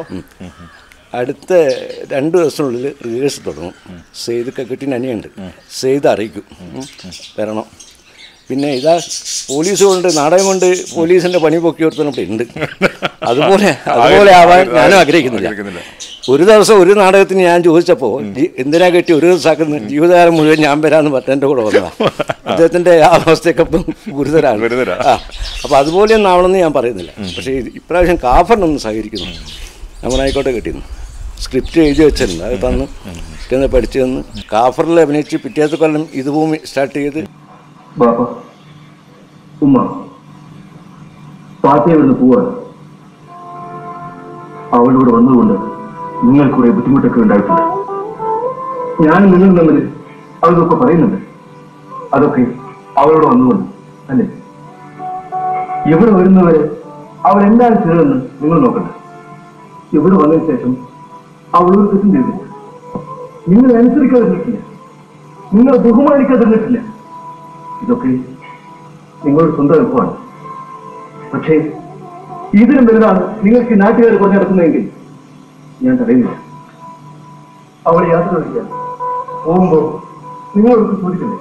Speaker 2: അടുത്ത രണ്ട് ദിവസത്തിനുള്ളിൽ റിഹേഴ്സൽ തുടങ്ങും സെയ്തൊക്കെ കിട്ടിയ അനിയുണ്ട് സെയ്ത് അറിയിക്കും ഉം. വരണം പിന്നെ ഇതാ പോലീസ് കൊണ്ട് നാടകം കൊണ്ട് പോലീസിന്റെ പണി പൊക്കി കൊടുത്തപ്പോൾ ഉണ്ട് അതുപോലെ അതുപോലെ ആവാൻ ഞാനും ആഗ്രഹിക്കുന്നില്ല
Speaker 1: ആഗ്രഹിക്കുന്നില്ല.
Speaker 2: ഒരു ദിവസം ഒരു നാടകത്തിന് ഞാൻ ചോദിച്ചപ്പോൾ ജി- എന്തിനാ കെട്ടി ഒരു ദിവസമാക്കുന്ന ജീവിതകാലം മുഴുവൻ ഞാൻ വരാമെന്ന് പറഞ്ഞതിൻ്റെ കൂടെ വന്നതാ അദ്ദേഹത്തിന്റെ ആ അവസ്ഥയൊക്കെ ഇപ്പം ഗുരുതരാണ്
Speaker 1: ഗുരുതരാ.
Speaker 2: ആ അപ്പോൾ അതുപോലെയൊന്നും ആവണമെന്ന് ഞാൻ പറയുന്നില്ല പക്ഷേ ഇത് ഇപ്രാവശ്യം കാഫറിനൊന്ന് സഹകരിക്കുന്നു നമ്മളായിക്കോട്ടെ കിട്ടിയിരുന്നു സ്ക്രിപ്റ്റ് എഴുതി വെച്ചിട്ടുണ്ട് അത് തന്നു പിറ്റേന്ന് പഠിച്ചു തന്നു കാഫറിൽ അഭിനയിച്ച് പിറ്റേത്തെ കൊല്ലം ഇത് ഭൂമി സ്റ്റാർട്ട് ചെയ്ത്
Speaker 3: ബാപ്പ ഉമ്മ പാർട്ടി അവിടുന്ന് പോവാണ് അവളിവിടെ വന്നതുകൊണ്ട് നിങ്ങൾ കുറെ ബുദ്ധിമുട്ടൊക്കെ ഉണ്ടായിട്ടുണ്ട് ഞാൻ നിങ്ങൾ തമ്മിൽ അവളൊക്കെ പറയുന്നുണ്ട് അതൊക്കെ അവളോട് വന്നുകൊണ്ട് അല്ലേ ഇവിടെ വരുന്നവരെ അവൾ എന്താണ് ചെയ്തതെന്ന് നിങ്ങൾ നോക്കണ്ട ഇവിടെ വന്നതിന് ശേഷം അവൾ ഒരു തെറ്റും ചെയ്തില്ല നിങ്ങൾ അനുസരിക്കാതെ നിന്നിട്ടില്ല നിങ്ങൾ ബഹുമാനിക്കാതെ നിന്നിട്ടില്ല ഇതൊക്കെ നിങ്ങളുടെ സ്വന്തം അനുഭവമാണ് പക്ഷേ ഇതിനും വലുതാണ് നിങ്ങൾക്ക് ഈ നാട്ടുകാർ പറഞ്ഞു നടക്കുന്നതെങ്കിൽ ഞാൻ തടയുന്നില്ല അവളെ യാത്ര ചോദിക്കാൻ പോകുമ്പോ നിങ്ങളോട് ചോദിക്കണ്ടേ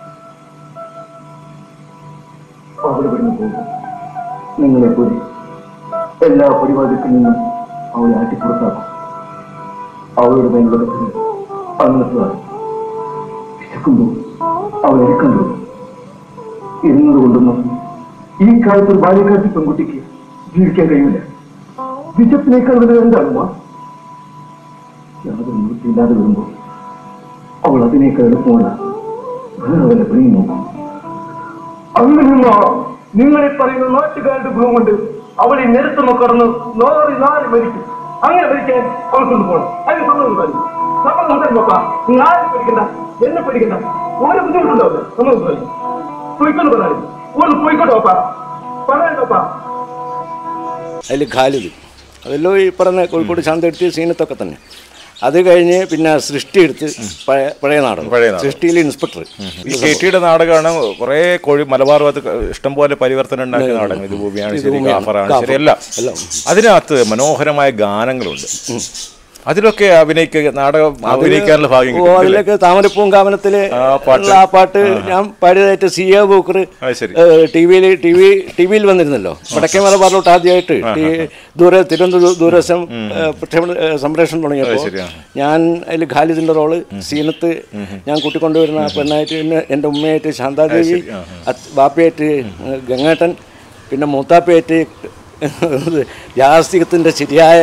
Speaker 3: അവളെ ഇവിടുന്ന് പോകും നിങ്ങളെ പോലെ എല്ലാ പരിപാടിത്തിൽ നിന്നും അവളെ ആട്ടി പുറത്താക്കും അവളുടെ മേലുള്ളടത്തിന് അങ്ങനത്തതാണ് വിശക്കുമ്പോൾ അവൾ എടുക്കാൻ തുടങ്ങും ഇരുന്നത് കൊണ്ടൊന്നും ഈ കാലത്ത് ഒരു ബാല്യക്കാട്ടി പെൺകുട്ടിക്ക് ജീവിക്കാൻ കഴിയില്ല വിശപ്പിനേക്കാൾ വലുത് എന്താണ് ഉമ്മ? യാതൊരു നിവൃത്തിയില്ലാതെ വരുമ്പോൾ അവൾ അതിനേക്കാൾ എളുപ്പമല്ല വേറെ വല്ല പണിയും നോക്കും അങ്ങനെയുമ്മ നിങ്ങൾ ഈ പറയുന്ന നാട്ടുകാരുടെ ഗുണം കൊണ്ട് അവൾ ഈ നിരത്തുമ്പോ കടന്ന് നാറി നാറി മരിക്കും അങ്ങനെ മരിക്കാൻ അവൾ കൊണ്ടുപോകണം അതിന് സമ്മതം തരും സമ്മതം തരും നോക്കാം നിങ്ങൾ ആരും പഠിക്കണ്ട എന്നെ പഠിക്കണ്ട ഓരോ ബുദ്ധിമുട്ടുണ്ടാവില്ല സമ്മതം തരും പോയിക്കൊണ്ട് പറയാം ഒന്ന് പോയിക്കോട്ടെ നോക്കാം പറയണ്ടോപ്പാ
Speaker 2: അതിൽ ഖാലിദ് അതെല്ലോ ഈ പറഞ്ഞ കോഴിക്കോട് ശാന്തെടുത്തിയ സീനത്തൊക്കെ തന്നെ അത് കഴിഞ്ഞ് പിന്നെ സൃഷ്ടി എടുത്ത് പഴയ പഴയ നാടകം
Speaker 1: പഴയ നാടകം.
Speaker 2: സൃഷ്ടിയിലെ ഇൻസ്പെക്ടർ
Speaker 1: ഈ കെ ടിയുടെ നാടകമാണ് കുറെ കോഴി മലബാർ ഭാഗത്ത് ഇഷ്ടംപോലെ പരിവർത്തനം ഉണ്ടാക്കിയ നാടകം ഇത് ഭൂമിയാണ്
Speaker 2: ഇത്
Speaker 1: ശരി
Speaker 2: ഭൂമിയാണ്.
Speaker 1: കാഫറാണ്
Speaker 2: കാഫർ.
Speaker 1: ശരി എല്ലാം
Speaker 2: എല്ലാം.
Speaker 1: അതിനകത്ത് മനോഹരമായ ഗാനങ്ങളുണ്ട് അതിലൊക്കെ അഭിനയിക്കുക നാടകം അഭിനയിക്കാനുള്ള ഭാഗ്യം
Speaker 2: ഓ
Speaker 1: കിട്ടി
Speaker 2: അതിലേക്ക് താമരപ്പൂം കാവനത്തില്
Speaker 1: ആ പാട്ട്.
Speaker 2: ഉള്ള ആ പാട്ട് ഞാൻ പാടിയതായിട്ട് സി എ ബൂക്കർ
Speaker 1: അത് ശരി.
Speaker 2: ടി വിയിൽ ടി വി ടി വിയിൽ വന്നിരുന്നല്ലോ വടക്കേ മലബാറിലോട്ട് ആദ്യമായിട്ട് ടി- ദൂരെ തിരുവനന്തപുരം ദൂരദർശൻ ഏ, പ്രക്ഷേപണ ഏ, സംപ്രേഷണം തുടങ്ങിയപ്പോൾ
Speaker 1: ശരി, ആ.
Speaker 2: ഞാൻ അതിൽ ഖാലിദിന്റെ റോള് സീനത്ത് ഞാൻ കൂട്ടിക്കൊണ്ടുവരുന്ന പെണ്ണായിട്ട് പിന്നെ എൻ്റെ ഉമ്മയായിട്ട് ശാന്താദേവി അച്ഛ- ബാപ്പയായിട്ട് ഗംഗേട്ടൻ പിന്നെ മൂത്താപ്പയായിട്ട് യാസ്തികത്തിൻ്റെ ശരിയായ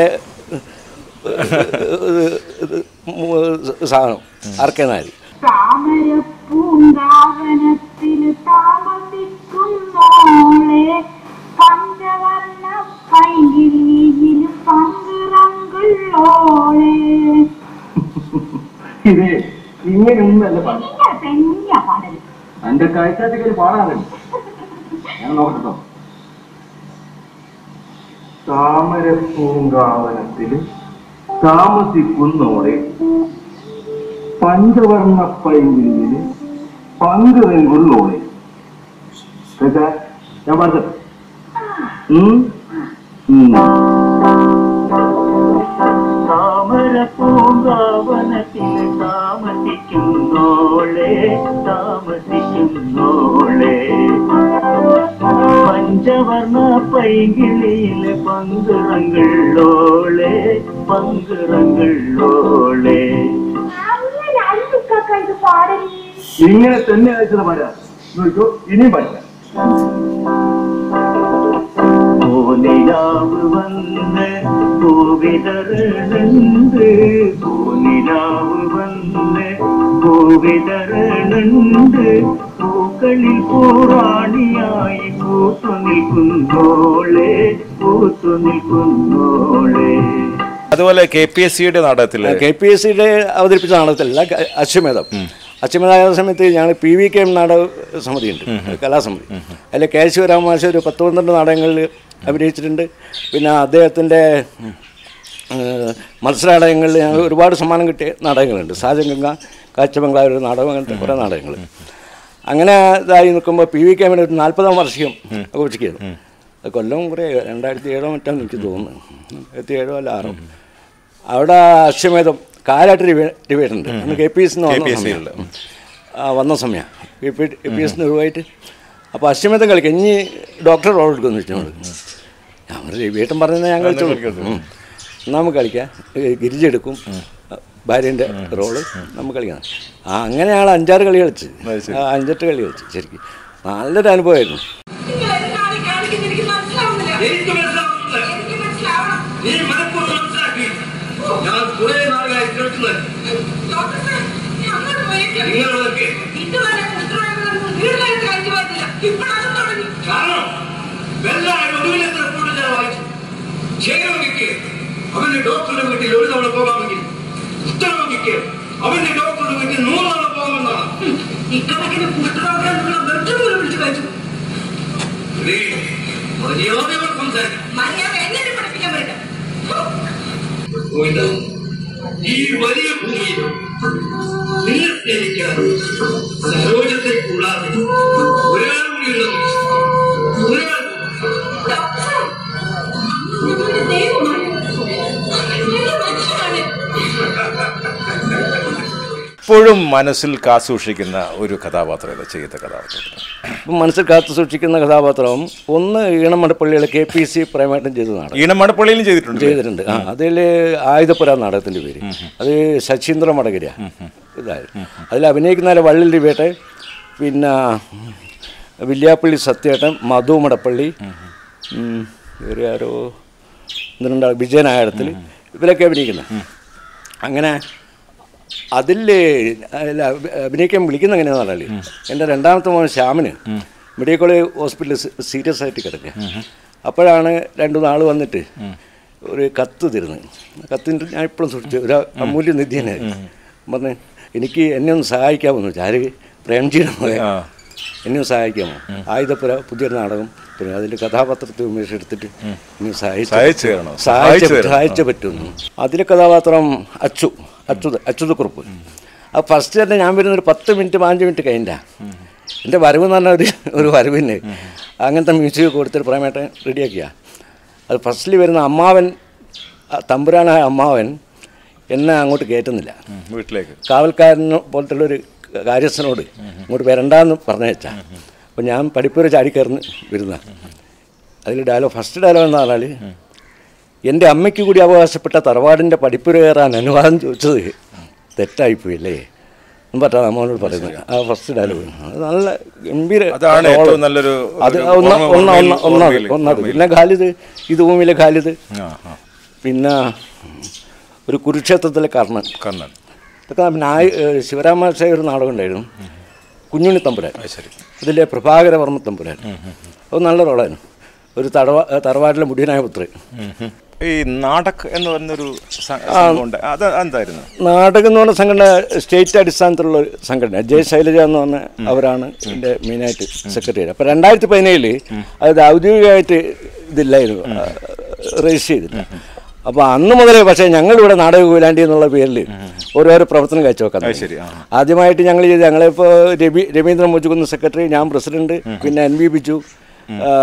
Speaker 2: സാധനം അർക്കനാരി
Speaker 4: താമരപ്പൂങ്കാവനത്തിൽ താമസിക്കുന്നോളെ പഞ്ചവർണ്ണ പൈകിളിയിൽ പങ്കിറങ്കുള്ളോളെ
Speaker 3: ഇത് ഇങ്ങനെയൊന്നല്ല പാട്ട്
Speaker 4: തന്നെയാ പാടൽ
Speaker 3: എന്റെ കാഴ്ചാത്തിക്കൊരു പാടാറുണ്ട് ഞാൻ നോക്കട്ടോ താമരപ്പൂങ്കാവനത്തിൽ താമസിക്കുന്നോടെ പഞ്ചവർണ്ണ പൈങ്കിളിയിൽ പങ്കുറെങ്കുള്ളോടെ കേട്ടാ ഞാൻ പറഞ്ഞത് ഉം? ഉം.
Speaker 5: താമരപ്പൂങ്കാവനത്തിൽ താമസിക്കുന്നോളെ താമസിക്കുന്നോളെ പഞ്ചവർണ്ണ പൈകിളിയിൽ പങ്കുറങ്കുള്ളോളെ പങ്കുറങ്കുള്ളോളെ
Speaker 4: അങ്ങനെ അല്ലിക്കൊക്കെ ഇത് പാടലേ
Speaker 3: ഇങ്ങനെ തന്നെ അയച്ചത് പാടാ നോക്കൂ ഇനിയും പാടില്ല
Speaker 5: പൂനിലാവ് വന്ന് പൂവിതറുന്നുണ്ട് പൂനിലാവ് വന്ന് പൂവിതറുന്നുണ്ട് പൂക്കളിൽ പൂറാണിയായി പൂത്തു നിൽക്കുന്നോളെ പൂത്തു നിൽക്കുന്നോളെ
Speaker 1: അതുപോലെ കെ പി എസ് സിയുടെ നാടകത്തിൽ
Speaker 2: കെ പി എസ് സിയുടെ അവതരിപ്പിച്ച നാടകത്തിലല്ല ക- അശ്വമേധം അശ്വമേധായ സമയത്ത് ഞങ്ങൾ പി വി കെ എം നാടക സമിതിയുണ്ട് കലാസമിതി അതിൽ കേശവരാമ മാഷ ഒരു പത്ത് പന്ത്രണ്ട് നാടകങ്ങളിൽ അഭിനയിച്ചിട്ടുണ്ട് പിന്നെ അദ്ദേഹത്തിൻ്റെ മത്സരാടകങ്ങളിൽ ഞങ്ങൾ ഒരുപാട് സമ്മാനം കിട്ടിയ നാടകങ്ങളുണ്ട് സാജൻ ഗംഗ കാഴ്ചബംഗ്ലാവ് ഒരു നാടകം അങ്ങനത്തെ കുറേ നാടകങ്ങൾ അങ്ങനെ ഇതായി നിൽക്കുമ്പോൾ പി വി കെ എമ്മിന് ഒരു നാൽപ്പതാം വാർഷികം ആഘോഷിക്കുകയാണ് അത് കൊല്ലം കുറേ രണ്ടായിരത്തി ഏഴോ മറ്റോ എനിക്ക് തോന്നുന്നു രണ്ടായിരത്തി ഏഴോ അല്ല ആറോ അവിടെ അശ്വമേധം കാലായിട്ട് ഡിബേറ്റ് ഉണ്ട് അന്ന് കെ പി എസ് വന്ന
Speaker 1: KPSC
Speaker 2: സമയം
Speaker 1: ഉള്ള.
Speaker 2: ആ, വന്ന സമയം K P K P S ഒഴിവായിട്ട് അപ്പോൾ അശ്വമേധം കളിക്കും ഇനി ഡോക്ടർ റോൾ എടുക്കുമെന്ന് വെച്ചോളൂ ഞാൻ പറഞ്ഞു ഡിബേറ്റും പറഞ്ഞാൽ ഞാൻ കളിച്ചോളൂ ഉം. എന്നാ നമുക്ക് കളിക്കാം ഏ, ഗിരിജ എടുക്കും ഭാര്യൻ്റെ റോള് നമുക്ക് കളിക്കാം ആ അങ്ങനെ ഞങ്ങൾ അഞ്ചാറ് കളി കളിച്ച്
Speaker 1: അത് ശരി.
Speaker 2: ആ, അഞ്ചെട്ട് കളി കളിച്ച് ശരിക്കും നല്ലൊരു അനുഭവമായിരുന്നു
Speaker 4: നിങ്ങൾ എന്താണ് ഈ കാണിക്കുന്നത് എനിക്ക് മനസ്സിലാവുന്നില്ല
Speaker 6: എനിക്ക് മനസ്സിലാവുന്നില്ല
Speaker 4: എനിക്ക് മനസ്സിലാവണം
Speaker 6: നീ മനഃപൂർവ്വം മനസ്സിലാക്കി ഞാൻ കുറെ നാളുകളായി കേൾക്കുന്നത്
Speaker 4: ഡോക്ടർ സാർ, ഞാൻ അങ്ങോട്ട് പോയേക്കാം.
Speaker 6: നിങ്ങളൊക്കെ
Speaker 4: ഇതുവരെ ഉത്തരവാദിത്തം വീട്ടിലായിട്ട് കഴിച്ചു പോയിട്ടില്ല ഇപ്പോഴാണ് തുടങ്ങി
Speaker 6: കാരണം വെള്ളായ ഒടുവിലത്തെ റിപ്പോർട്ട് ഞാൻ വായിച്ചു ക്ഷയരോഗിക്ക് അവന്റെ ഡോക്ടറുടെ വീട്ടിൽ ഒരു തവണ പോകാമെങ്കിൽ കുഷ്ഠരോഗിക്ക് അവന്റെ ഡോക്ടറുടെ വീട്ടിൽ നൂറ് തവണ പോകാമെന്നാണ്
Speaker 4: ഇക്കണക്കിന് കുഷ്ഠരോഗം നിങ്ങൾ ബെഡ് പോലും വിളിച്ചു കഴിച്ചു
Speaker 6: നീ മര്യാദകൾ സംസാരിക്കും
Speaker 4: മര്യാദ എന്നെ പഠിപ്പിക്കാൻ പറ്റും
Speaker 6: ഗോവിന്ദ, ഈ വലിയ ഭൂമിയിൽ നിന്നെ സ്നേഹിക്കാൻ സരോജത്തെ കൂടാതെ ഒരാൾ കൂടിയുള്ളത് ഒരാൾ
Speaker 4: ഡോക്ടർ ഞങ്ങളുടെ ദൈവമാണ് ഞങ്ങൾ മനുഷ്യരാണ്
Speaker 1: ഇപ്പോഴും മനസ്സിൽ കാസൂക്ഷിക്കുന്ന ഒരു കഥാപാത്രം ഏതാ ചെയ്ത കഥാപാത്രം
Speaker 2: ഇപ്പം മനസ്സിൽ കാത്തു സൂക്ഷിക്കുന്ന കഥാപാത്രം ഒന്ന് ഈണമടപ്പള്ളിയിലെ കെ പി സി പ്രേമേട്ടൻ ചെയ്ത നാടകം
Speaker 1: ഈണമടപ്പള്ളിയിലും ചെയ്തിട്ടുണ്ട്
Speaker 2: ചെയ്തിട്ടുണ്ട് ആ അതിൽ ആയുധപ്പുര നാടകത്തിൻ്റെ പേര് അത് ശശീന്ദ്ര മടകരിയ ഇതായിരുന്നു അതിൽ അഭിനയിക്കുന്ന വള്ളിൽ രവിയേട്ടൻ പിന്നെ വില്യാപ്പള്ളി സത്യേട്ടൻ മധു മടപ്പള്ളി ഉം, വേറെ ആരോ ഒന്നുണ്ടാ വിജയനായടത്തിൽ ഇവരൊക്കെ അഭിനയിക്കുന്നത് അങ്ങനെ അതിൽ അഭിനയിക്കാൻ വിളിക്കുന്ന എങ്ങനെയാണെന്ന് പറഞ്ഞാൽ എൻ്റെ രണ്ടാമത്തെ മോൻ ശ്യാമിന് മെഡിക്കൽ കോളേജ് ഹോസ്പിറ്റലിൽ സീരിയസ് ആയിട്ട് കിടക്കുക അപ്പോഴാണ് രണ്ടു നാൾ വന്നിട്ട് ഒരു കത്ത് തരുന്നത് കത്തിൻ്റെ ഞാൻ ഇപ്പോഴും സൂക്ഷിച്ചു ഒരു അമൂല്യ നിധി തന്നെ പറഞ്ഞ് എനിക്ക് എന്നെ ഒന്ന് സഹായിക്കാമെന്ന് വെച്ചാൽ ആര് പ്രേംജിയുടെ മകൻ
Speaker 1: ആ.
Speaker 2: എന്നെ ഒന്ന് സഹായിക്കാമോ ആയുധപ്പുര പുതിയൊരു നാടകം പിന്നെ അതിൻ്റെ കഥാപാത്രത്തെ ഉമേഷ് എടുത്തിട്ട് എന്നെ സഹായിച്ചു
Speaker 1: സഹായിച്ചു തരണോ?
Speaker 2: സഹായിച്ച
Speaker 1: സഹായിച്ചു തരണം.
Speaker 2: സഹായിച്ച പറ്റുന്നു അതിലെ കഥാപാത്രം അച്ചു അച്യുത അച്യുതക്കുറുപ്പ് ആ ഫസ്റ്റ് തന്നെ ഞാൻ വരുന്ന ഒരു പത്ത് മിനിറ്റ് പതിനഞ്ച് മിനിറ്റ് കഴിഞ്ഞാ എൻ്റെ വരവ് എന്ന് പറഞ്ഞ ഒരു ഒരു വരവിന് അങ്ങനത്തെ മ്യൂസിക് കൊടുത്തിട്ട് പ്രേമേട്ടൻ റെഡിയാക്കിയ അത് ഫസ്റ്റിൽ വരുന്ന അമ്മാവൻ ആ തമ്പുരാനായ അമ്മാവൻ എന്നെ അങ്ങോട്ട് കയറ്റുന്നില്ല
Speaker 1: ഉം, വീട്ടിലേക്ക്
Speaker 2: കാവൽക്കാരനെ പോലത്തുള്ള ഒരു കാര്യസ്ഥനോട് ഇങ്ങോട്ട് വരണ്ടാന്ന് പറഞ്ഞയച്ചാ അപ്പോൾ ഞാൻ പഠിപ്പൂര് ചാടിക്കയറുന്ന് വരുന്ന അതിൽ ഡയലോഗ് ഫസ്റ്റ് ഡയലോഗ് എന്ന് പറഞ്ഞാൽ എൻ്റെ അമ്മയ്ക്ക് കൂടി അവകാശപ്പെട്ട തറവാടിൻ്റെ പഠിപ്പുര കയറാൻ അനുവാദം ചോദിച്ചത് തെറ്റായിപ്പോയില്ലേ എന്ന് പറ്റാ നമ്മളോട് പറയുന്നത് ആ ഫസ്റ്റ് ഡയലോഗ് അത് നല്ല ഗംഭീര
Speaker 1: അതാണ് ഏറ്റവും നല്ലൊരു
Speaker 2: അത്
Speaker 1: ഒരു
Speaker 2: ഒന്ന്
Speaker 1: ഓർമ്മ-
Speaker 2: ഒന്ന്
Speaker 1: ഓർമ്മയിൽ-
Speaker 2: ഒന്ന് ഒന്നത്
Speaker 1: ഓർമ്മയിൽ-
Speaker 2: ഒന്നത്
Speaker 1: ഓർമ്മയിൽ.
Speaker 2: പിന്നെ ഖാലിദ് ഇത് ഭൂമിയിലെ ഖാലിദ്
Speaker 1: ആ ആ
Speaker 2: പിന്നെ ഒരു കുരുക്ഷേത്രത്തിലെ കർണൻ
Speaker 1: കർണൻ
Speaker 2: ഇതൊക്കെ പിന്നെ ആ ശിവരാമാശയ ഒരു നാടകം ഉണ്ടായിരുന്നു കുഞ്ഞുണ്ണി തമ്പുരാൻ
Speaker 1: അത് ശരി
Speaker 2: അതിലെ പ്രഭാകരവർമ്മ തമ്പുരാൻ അത് നല്ല റോളായിരുന്നു ഒരു തറവാ തറവാട്ടിലെ മുടിയനായ പുത്രൻ
Speaker 1: ഈ നാടക് എന്ന് പറഞ്ഞൊരു സ- സംഭവം ഉണ്ട് അത് എന്തായിരുന്നു
Speaker 2: നാടകം എന്ന് പറഞ്ഞ സംഘടന സ്റ്റേറ്റ് അടിസ്ഥാനത്തിലുള്ള ഒരു സംഘടന ജയ ശൈലജ എന്ന് പറഞ്ഞ അവരാണ് ഇതിൻ്റെ മെയിനായിട്ട് സെക്രട്ടറി അപ്പോൾ രണ്ടായിരത്തി പതിനേഴില് അത് ഔദ്യോഗികമായിട്ട് ഇതില്ലായിരുന്നു രജിസ്റ്റർ ചെയ്തില്ല അപ്പോൾ അന്ന് മുതലേ പക്ഷേ ഞങ്ങളിവിടെ നാടക കൂലാണ്ടി എന്നുള്ള പേരിൽ ഓരോരോ പ്രവർത്തനം കാഴ്ചവെക്കാൻ
Speaker 1: അത് ശരി ആ
Speaker 2: ആദ്യമായിട്ട് ഞങ്ങൾ ചെയ്ത് ഞങ്ങളിപ്പോൾ രവി രവീന്ദ്രൻ മുച്ചുകുന്ന് സെക്രട്ടറി ഞാൻ പ്രസിഡന്റ് പിന്നെ എൻ വി ബിജു ആ,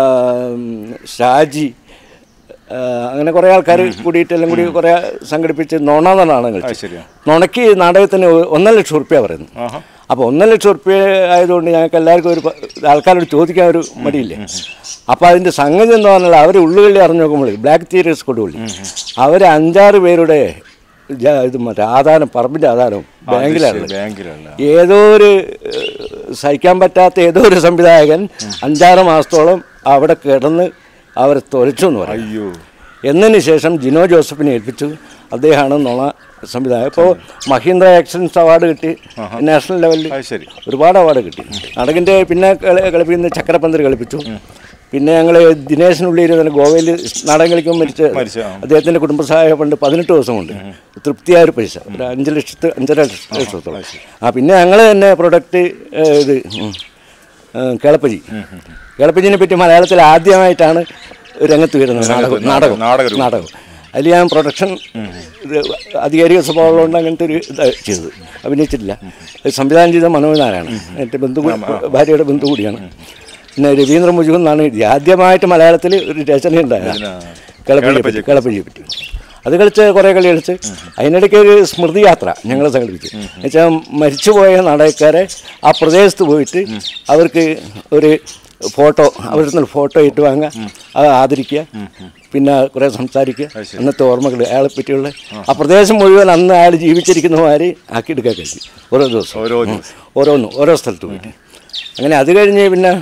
Speaker 2: ഷാജി ആ, അങ്ങനെ കുറേ ആൾക്കാർ കൂടിയിട്ട് എല്ലാം കൂടി കുറേ സംഘടിപ്പിച്ച് നോണ എന്നാണ്
Speaker 1: അത്
Speaker 2: കളിച്ചത്
Speaker 1: ശരിയാ
Speaker 2: നുണയ്ക്ക് നാടകത്തിന് ഒന്നര ലക്ഷം റുപ്യ പറയുന്നു
Speaker 1: ആഹാ
Speaker 2: അപ്പോൾ ഒന്നര ലക്ഷം റുപ്യ ആയതുകൊണ്ട് ഞങ്ങൾക്ക് എല്ലാവർക്കും ഒരു പ- ആൾക്കാരോട് ചോദിക്കാൻ ഒരു മടിയില്ലേ അപ്പോൾ അതിൻ്റെ സംഗതി എന്ന് പറഞ്ഞാൽ അവർ ഉള്ളുകളിൽ അറിഞ്ഞു നോക്കുമ്പോൾ ബ്ലാക്ക് തിയേറ്റേഴ്സ് കൊടുവില്ല അവർ അഞ്ചാറ് പേരുടെ ജ- ഇത് മറ്റേ ആധാരം പറമ്പിൻ്റെ ആധാരം ബാങ്കിലാണ്
Speaker 1: ബാങ്കിലല്ല
Speaker 2: ഏതോ ഒരു ഏഹ്, സഹിക്കാൻ പറ്റാത്ത ഏതോ ഒരു സംവിധായകൻ അഞ്ചാറ് മാസത്തോളം അവിടെ കിടന്ന് അവരെ തൊലച്ചു എന്ന് പറയും
Speaker 1: അയ്യോ
Speaker 2: എന്നതിന് ശേഷം ജിനോ ജോസഫിനെ ഏൽപ്പിച്ചു അദ്ദേഹമാണ് നുണ സംവിധായകൻ ഇപ്പോൾ മഹീന്ദ്ര എക്സലൻസ് അവാർഡ് കിട്ടി നാഷണൽ ലെവലിൽ
Speaker 1: അത് ശരി
Speaker 2: ഒരുപാട് അവാർഡ് കിട്ടി നാടകിൻ്റെ പിന്നെ കളി- കളിപ്പിക്കുന്ന ചക്രപന്തർ കളിപ്പിച്ചു പിന്നെ ഞങ്ങൾ ദിനേശനുള്ളിൽ തന്നെ ഗോവയിൽ നാടകം കളിക്കുമ്പോൾ മരിച്ച
Speaker 1: മരിച്ച, ആ.
Speaker 2: അദ്ദേഹത്തിൻ്റെ കുടുംബസഹായ ഫണ്ട് പതിനെട്ട് ദിവസം കൊണ്ട് തൃപ്തിയായ ഒരു പൈസ ഒരു അഞ്ച് ലക്ഷത്ത് അഞ്ചര ലക്ഷ- ലക്ഷത്തോളം ആ പിന്നെ ഞങ്ങൾ തന്നെ പ്രൊഡക്റ്റ് ഇത് ഉം, ഏ, കേളപ്പജി കേളപ്പജിനെ പറ്റി മലയാളത്തിൽ ആദ്യമായിട്ടാണ് രംഗത്ത് വരുന്നത് നാടകം നാടകം
Speaker 1: നാടകരൂപം.
Speaker 2: നാടകം അതിൽ ഞാൻ പ്രൊഡക്ഷൻ ഇത് അധികാരിക സ്വഭാവമുള്ളതുകൊണ്ട് അങ്ങനത്തെ ഒരു ഇതാണ് ചെയ്തത് അഭിനയിച്ചിട്ടില്ല ഇത് സംവിധാനം ചെയ്ത മനോജ് നാരായണൻ എൻ്റെ ബന്ധു കൂ- ഭാര്യയുടെ ബന്ധു കൂടിയാണ് പിന്നെ രവീന്ദ്ര മുജുഖ് എന്നാണ് എഴുതിയത് ആദ്യമായിട്ട് മലയാളത്തിൽ ഒരു രചന ഉണ്ടായത് കളപ്പജിയെ പറ്റി കളപ്പജിയെ പറ്റി അത് കളിച്ച് കുറേ കളി കളിച്ച് അതിനിടയ്ക്ക് ഒരു സ്മൃതി യാത്ര ഞങ്ങൾ സംഘടിപ്പിച്ചു എന്നുവെച്ചാൽ മരിച്ചുപോയ നാടകക്കാരെ ആ പ്രദേശത്ത് പോയിട്ട് അവർക്ക് ഒരു ഫോട്ടോ അവരുടെ നിന്ന് ഫോട്ടോ ഇട്ട് വാങ്ങുക അത് ആദരിക്കുക പിന്നെ കുറേ സംസാരിക്കുക അന്നത്തെ ഓർമ്മകൾ അയാളെ പറ്റിയുള്ള ആ പ്രദേശം മുഴുവൻ അന്ന് അയാൾ ജീവിച്ചിരിക്കുന്നമാര് ആക്കിയെടുക്കാൻ കഴിയും ഓരോ ദിവസം
Speaker 1: ഓരോ
Speaker 2: ഉം. ഓരോന്നും ഓരോ സ്ഥലത്ത് പോയിട്ട് അങ്ങനെ അത് കഴിഞ്ഞ് പിന്നെ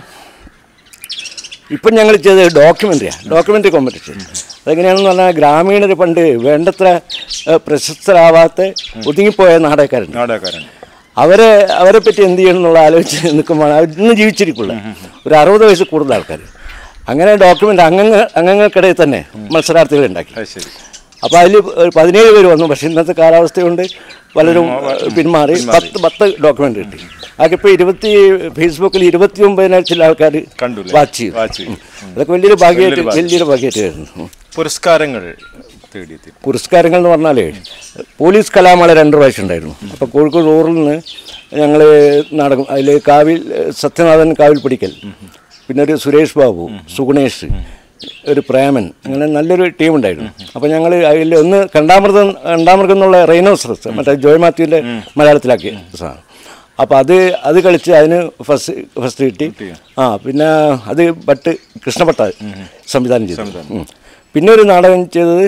Speaker 2: ഇപ്പം ഞങ്ങൾ ചെയ്തത് ഡോക്യുമെൻ്ററിയാണ് ഡോക്യുമെൻ്ററി കോമ്പറ്റീഷൻ അതെങ്ങനെയാണെന്ന് പറഞ്ഞാൽ ഗ്രാമീണർ പണ്ട് വേണ്ടത്ര ഏഹ്, പ്രശസ്തരാവാത്ത ഒതുങ്ങിപ്പോയ നാടകക്കാരുണ്ട്
Speaker 1: നാടകക്കാരൻ
Speaker 2: അവരെ അവരെ പറ്റി എന്ത് ചെയ്യണം എന്നുള്ള ആലോചിച്ച് നിൽക്കുമ്പോൾ അവർ ഇന്ന് ജീവിച്ചിരിക്കുള്ള ഒരു അറുപത് വയസ്സ് കൂടുതൽ ആൾക്കാർ അങ്ങനെ ഡോക്യുമെൻ്റ് അംഗങ്ങൾ അംഗങ്ങൾക്കിടയിൽ തന്നെ മത്സരാർത്ഥികൾ ഉണ്ടാക്കി
Speaker 1: അത് ശരി
Speaker 2: അപ്പോൾ അതിൽ ഒരു പതിനേഴ് പേര് വന്നു പക്ഷേ ഇന്നത്തെ കാലാവസ്ഥ കൊണ്ട് പലരും പിന്മാറി പത്ത് പത്ത് ഡോക്യുമെൻ്റ് കിട്ടി അതിപ്പോൾ ഇരുപത്തി ഫേസ്ബുക്കിൽ ഇരുപത്തി ഒമ്പതിനായിരത്തിൽ ആൾക്കാർ
Speaker 1: കണ്ടുല്ലേ?
Speaker 2: വാച്ച് ചെയ്തു
Speaker 1: വാച്ച് ചെയ്തു.
Speaker 2: ഉം. അതൊക്കെ വലിയൊരു ഭാഗ്യമായിട്ട്
Speaker 1: വലിയൊരു ഭാഗ്യം.
Speaker 2: വലിയൊരു ഭാഗ്യമായിട്ടായിരുന്നു
Speaker 1: പുരസ്കാരങ്ങൾ തേടിയെത്തി
Speaker 2: പുരസ്കാരങ്ങൾ എന്ന് പറഞ്ഞാൽ പോലീസ് കലാമേള രണ്ട് പ്രാവശ്യം ഉണ്ടായിരുന്നു അപ്പോൾ കോഴിക്കോട് റൂറിൽ നിന്ന് ഞങ്ങൾ നാടകം അതിൽ കാവിൽ സത്യനാഥൻ കാവിൽ പിടിക്കൽ പിന്നെ ഒരു സുരേഷ് ബാബു സുഗുണേഷ് ഒരു പ്രേമൻ അങ്ങനെ നല്ലൊരു ടീം ഉണ്ടായിരുന്നു അപ്പോൾ ഞങ്ങൾ അതിൽ ഒന്ന് കണ്ടാമൃതം കണ്ടാമൃഗം എന്നുള്ള റൈനോസറസ് മറ്റേ ജോയ് മാത്യുവിൻ്റെ മലയാളത്തിലാക്കിയ സാധനം അപ്പോൾ അത് അത് കളിച്ച് അതിന് ഫസ്റ്റ് ഫസ്റ്റ് കിട്ടി ആ പിന്നെ അത് ഭട്ട് കൃഷ്ണഭട്ട സംവിധാനം ചെയ്തു ഉം. പിന്നെ ഒരു നാടകം ചെയ്തത്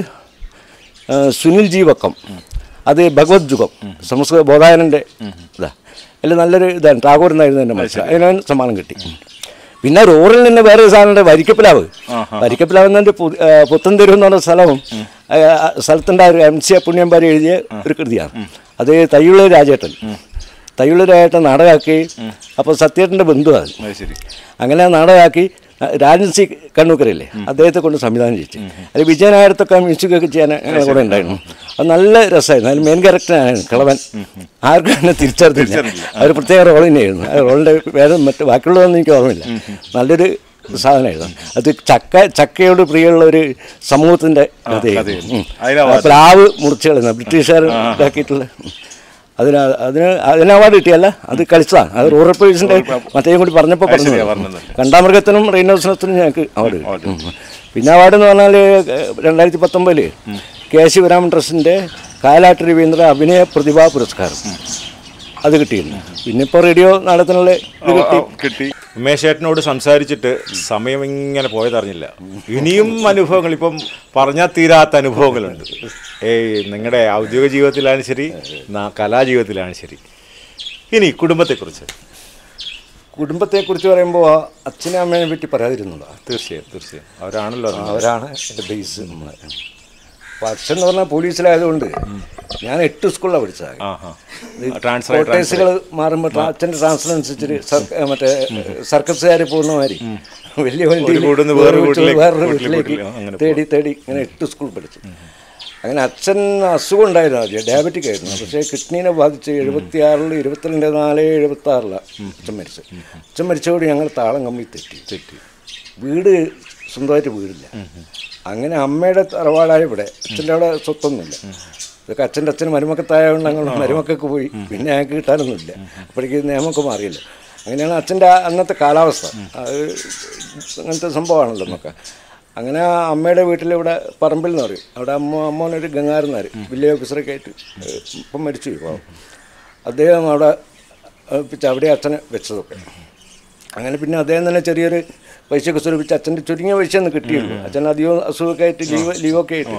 Speaker 2: ആ, സുനിൽ ജി വക്കം അത് ഭഗവത് യുഗം സംസ്കൃത ബോധായനൻ്റെ ഇതാ അതിൽ നല്ലൊരു ഇതാണ് ടാഗോർ എന്നായിരുന്നു എൻ്റെ മനസ്സിൽ അതിന് സമ്മാനം കിട്ടി പിന്നെ റൂറിൽ നിന്ന് വേറെ ഒരു സാധനമുണ്ട് വരിക്കപ്പിലാവ് വരിക്കപ്പിലാവ് എന്നതിൻ്റെ പുത്തൻതെരു എന്ന് പറഞ്ഞ സ്ഥലവും ആ, ആ സ്ഥലത്തിൻ്റെ ഒരു എം സി പുണ്യമ്പാരി എഴുതിയ ഒരു കൃതിയാണ് അത് തയ്യുള്ള രാജേട്ടൻ തയ്യുള്ള രാജേട്ടൻ നാടകമാക്കി അപ്പോൾ സത്യേട്ടൻ്റെ ബന്ധുവാണ്
Speaker 1: അത് ശരി
Speaker 2: അങ്ങനെ നാടകമാക്കി രാജൻ സി കണ്ണൂക്കരയില്ലേ അദ്ദേഹത്തെ കൊണ്ട് സംവിധാനം ചെയ്യിച്ചു അത് വിജയനായരത്തൊക്കെ മ്യൂസിക് ഒക്കെ ചെയ്യാൻ ഞങ്ങളെ കൂടെ ഉണ്ടായിരുന്നു അത് നല്ല രസമായിരുന്നു അതിൽ മെയിൻ ക്യാരക്ടറാണ് കിളവൻ ആർക്കും എന്നെ തിരിച്ചറിഞ്ഞില്ല അവർ പ്രത്യേക റോൾ തന്നെയായിരുന്നു ആ റോളിൻ്റെ വേറെ മറ്റ് ബാക്കിയുള്ളതൊന്നും എനിക്ക് ഓർമ്മയില്ല നല്ലൊരു സാധനമായിരുന്നു അത് ചക്ക ചക്കയോട് പ്രിയമുള്ള ഒരു സമൂഹത്തിൻ്റെ കഥയായിരുന്നു ഉം.
Speaker 1: അതിനാ
Speaker 2: ആ പ്ലാവ് മുറിച്ച് കളയുന്ന ബ്രിട്ടീഷുകാർ ഉണ്ടാക്കിയിട്ടുള്ള അതിന് അതിന് അതിന് അവാർഡ് കിട്ടിയല്ല അത് കളിച്ചതാണ് അത് റൂറൽ പോലീസിൻ്റെ മറ്റേയും കൂടി പറഞ്ഞപ്പോൾ പറഞ്ഞു
Speaker 1: ശരിയാ പറഞ്ഞത്.
Speaker 2: കണ്ടാമൃഗത്തിനും റെയിനോസിനത്തിനും ഞങ്ങൾക്ക് അവാർഡ് കിട്ടി ഉം. പിന്നെ അവാർഡ് എന്ന് പറഞ്ഞാൽ രണ്ടായിരത്തി പത്തൊമ്പതിൽ കെ ശിവരാമൻ ട്രസ്റ്റിൻ്റെ കാലാട്ട് രവീന്ദ്ര അഭിനയ പ്രതിഭാ പുരസ്കാരം അത് കിട്ടിയിരുന്നു പിന്നെ ഇപ്പോൾ റേഡിയോ നാടകത്തിനുള്ള ഇത് കിട്ടി
Speaker 7: കിട്ടി
Speaker 1: ഉമേഷേട്ടനോട് സംസാരിച്ചിട്ട് സമയം ഇങ്ങനെ പോയതറിഞ്ഞില്ല ഇനിയും അനുഭവങ്ങൾ ഇപ്പം പറഞ്ഞാൽ തീരാത്ത അനുഭവങ്ങളുണ്ട് ഏയ് നിങ്ങളുടെ ഔദ്യോഗിക ജീവിതത്തിലാണ് ശരി നാ- കലാജീവിതത്തിലാണ് ശരി ഇനി കുടുംബത്തെക്കുറിച്ച്
Speaker 2: കുടുംബത്തെക്കുറിച്ച് പറയുമ്പോൾ അച്ഛനും അമ്മേനെ പറ്റി പറയാതിരുന്നുള്ളൂ
Speaker 1: തീർച്ചയായും തീർച്ചയായും അവരാണല്ലോ അത്.
Speaker 2: അവരാണ് എൻ്റെ ബേസ് നമ്മളെ അപ്പോൾ അച്ഛൻ എന്ന് പറഞ്ഞാൽ പോലീസിലായതുകൊണ്ട് ഞാൻ എട്ട് സ്കൂളിലാണ് പഠിച്ചത്
Speaker 1: ആ ആ ട്രാൻസ്ഫർ ആയി ട്രാൻസ്ഫർ
Speaker 2: കോട്ടേഴ്സുകൾ മാറുമ്പോൾ അച്ഛൻ്റെ ട്രാൻസ്ഫർ അനുസരിച്ചിട്ട് സർ- മറ്റേ സർക്കസുകാർ പോകുന്ന മാതിരി വലിയ വണ്ടിയിൽ
Speaker 1: ഒരു വീടിന്ന്
Speaker 2: വേറെ
Speaker 1: വേറൊരു
Speaker 2: വീട്ടിൽ
Speaker 1: വീട്ടിലേക്ക്,
Speaker 2: വേറൊരു
Speaker 1: വീട്ടിലേക്ക്
Speaker 2: വീട്ടിലേക്ക്
Speaker 1: വീട്ടിലേക്ക് അങ്ങനെ
Speaker 2: തേടി തേടി ഇങ്ങനെ എട്ട് സ്കൂൾ പഠിച്ചു അങ്ങനെ അച്ഛൻ അസുഖം ഉണ്ടായിരുന്നു ആദ്യം ഡയബറ്റിക് ആയിരുന്നു പക്ഷേ കിഡ്നീനെ ബാധിച്ച് എഴുപത്തി ആറിൽ ഇരുപത്തിരണ്ട് നാല് എഴുപത്തി ആറിലാണ് അച്ഛൻ മരിച്ചത് അച്ഛൻ മരിച്ചതോടെ ഞങ്ങൾ താളം കമ്പി തെറ്റി തെറ്റി വീട് സ്വന്തമായിട്ട് വീടില്ല അങ്ങനെ അമ്മയുടെ തറവാടായ ഇവിടെ അച്ഛൻ്റെ അവിടെ സ്വത്തൊന്നുമില്ല ഇതൊക്കെ അച്ഛൻ്റെ അച്ഛൻ മരുമക്കത്തായതുകൊണ്ട് ഞങ്ങൾ മരുമക്കൊക്കെ പോയി പിന്നെ ഞങ്ങൾക്ക് കിട്ടാനൊന്നുമില്ല അപ്പോഴേക്ക് നിയമമൊക്കെ മാറിയല്ലോ അങ്ങനെയാണ് അച്ഛൻ്റെ ആ അന്നത്തെ കാലാവസ്ഥ അത് അങ്ങനത്തെ സംഭവമാണല്ലോ നമുക്ക് അങ്ങനെ ആ അമ്മയുടെ വീട്ടിൽ ഇവിടെ പറമ്പിൽ എന്ന് പറയും അവിടെ അമ്മ അമ്മോനൊരു ഗംഗാരെന്നാർ വില്ലേജ് ഓഫീസറൊക്കെ ആയിട്ട് ഏഹ്, ഇപ്പം മരിച്ചു പോയി പാവം അദ്ദേഹം അവിടെ ഏഹ്, പിന്നെ അവിടെ അച്ഛനെ വെച്ചതൊക്കെ അങ്ങനെ പിന്നെ അദ്ദേഹം തന്നെ ചെറിയൊരു പൈസയൊക്കെ സ്വരൂപിച്ച് അച്ഛൻ്റെ ചുരുങ്ങിയ പൈസ ഒന്ന് കിട്ടിയുള്ളൂ അച്ഛൻ അധികം അസുഖമൊക്കെ ആയിട്ട് ലീവ് ലീവൊക്കെ ആയിട്ട്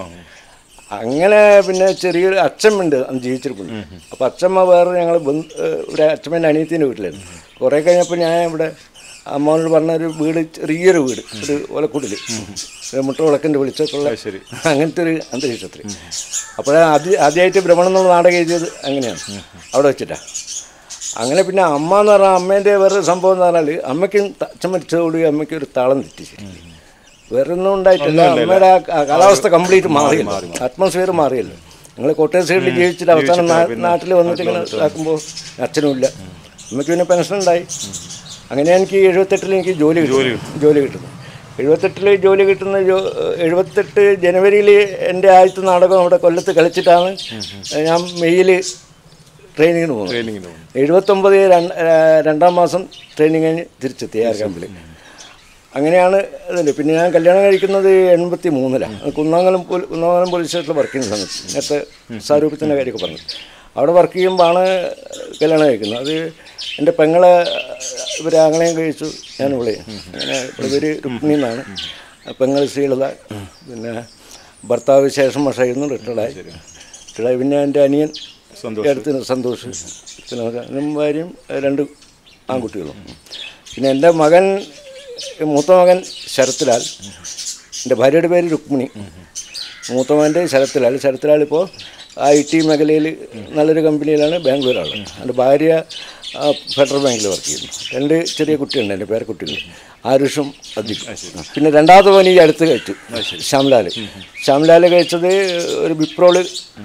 Speaker 2: അങ്ങനെ പിന്നെ ചെറിയൊരു അച്ഛമ്മയുണ്ട് അന്ന് ജീവിച്ചിരിക്കുന്നു അപ്പോൾ അച്ഛമ്മ വേറെ ഞങ്ങൾ ഇവിടെ അച്ഛമ്മേൻ്റെ അനിയത്തിൻ്റെ വീട്ടിലായിരുന്നു കുറേ കഴിഞ്ഞപ്പോൾ ഞാൻ ഇവിടെ അമ്മോനോട് പറഞ്ഞ ഒരു വീട് ചെറിയൊരു വീട് ഒരു ഒലക്കൂട്ടിൽ മുട്ട വിളക്കിൻ്റെ വെളിച്ചൊക്കെയുള്ള അങ്ങനത്തെ ഒരു അന്തരീക്ഷത്തിൽ അപ്പോൾ ആദ്യ ആദ്യമായിട്ട് ഭ്രമണം എന്നുള്ള നാടകം എഴുതിയത് അങ്ങനെയാണ് അവിടെ വെച്ചിട്ടാണ് അങ്ങനെ പിന്നെ അമ്മ എന്ന് പറഞ്ഞാൽ അമ്മേൻ്റെ വേറൊരു സംഭവം എന്ന് പറഞ്ഞാൽ അമ്മയ്ക്കും ത- അച്ഛൻ മരിച്ചതോടുകൂടി അമ്മയ്ക്ക് ഒരു താളം തെറ്റി ശരിക്കും. വേറെ ഒന്നും ഉണ്ടായിട്ടില്ല അമ്മയുടെ ആ ക- കാലാവസ്ഥ കംപ്ലീറ്റ് മാറിയല്ലോ അറ്റ്മോസ്ഫിയർ മാറിയല്ലോ ഞങ്ങൾ കോട്ടയം സൈഡിൽ ജീവിച്ചിട്ട് അവസാനം നാട്ടിൽ വന്നിട്ട് ഇങ്ങനെ ഇതാക്കുമ്പോൾ അച്ഛനും ഇല്ല അമ്മയ്ക്ക് പിന്നെ പെൻഷൻ ഉണ്ടായി അങ്ങനെ എനിക്ക് എഴുപത്തെട്ടിൽ എനിക്ക് ജോലി കിട്ടും ജോലി കിട്ടുന്നു എഴുപത്തെട്ടിൽ ജോലി കിട്ടുന്ന ജോ- എഴുപത്തെട്ട് ജനുവരിയിൽ എൻ്റെ ആദ്യത്തെ നാടകം അവിടെ കൊല്ലത്ത് കളിച്ചിട്ടാണ് ഞാൻ മെയ്യിൽ ട്രെയിനിങ്ങിന് പോകുന്നത്
Speaker 1: ട്രെയിനിങ്ങിന് പോകും
Speaker 2: എഴുപത്തൊമ്പത് രണ്ട്- ആ, രണ്ടാം മാസം ട്രെയിനിങ് കഴിഞ്ഞ് തിരിച്ചെത്തി ആർ ക്യാമ്പിൽ അങ്ങനെയാണ് ഇതിൻ്റെ പിന്നെ ഞാൻ കല്യാണം കഴിക്കുന്നത് എൺപത്തി മൂന്നിലാണ് കുന്നാങ്കലം പോലീ കുന്നാങ്കലം പോലീസ് സ്റ്റേഷനിൽ വർക്ക് ചെയ്യുന്ന സമയത്ത് നേരത്തെ സാരൂപ്യത്തിൻ്റെ കാര്യമൊക്കെ പറഞ്ഞു അവിടെ വർക്ക് ചെയ്യുമ്പോഴാണ് കല്യാണം കഴിക്കുന്നത് അത് എൻ്റെ പെങ്ങളെ ഇവർ ആങ്ങളെയും കഴിച്ചു ഞാൻ ഇവിടെ അങ്ങനെ ഇവിടെ ഇവർ രുക്മിണി എന്നാണ് പെങ്ങൾ ശ്രീലത പിന്നെ ഭർത്താവ് ശേഷം വർഷമായിരുന്നു റിട്ടയർഡായി റിട്ടയർഡായി പിന്നെ എൻ്റെ അനിയൻ അടുത്തിന് സന്തോഷ് പിന്നെ ഞാനും ഭാര്യയും രണ്ട് ആൺകുട്ടികളും പിന്നെ എൻ്റെ മകൻ മൂത്ത മകൻ ശരത്ലാൽ എൻ്റെ ഭാര്യയുടെ പേര് രുക്മിണി മൂത്ത മകൻ്റെ ശരത്ലാൽ ശരത്ലാൽ ഇപ്പോൾ ഐ ടി മേഖലയിൽ നല്ലൊരു കമ്പനിയിലാണ് ബാംഗ്ലൂരാണ് എൻ്റെ ഭാര്യ ആ, ഫെഡറൽ ബാങ്കിൽ വർക്ക് ചെയ്യുന്നു രണ്ട് ചെറിയ കുട്ടിയുണ്ട് എൻ്റെ പേരക്കുട്ടികൾ ആരുഷും അധികം പിന്നെ രണ്ടാമത്തെ പനി ഈ അടുത്ത് കഴിച്ചു ശ്യാംലാൽ ശ്യാംലാൽ കഴിച്ചത് ഒരു വിപ്രോള്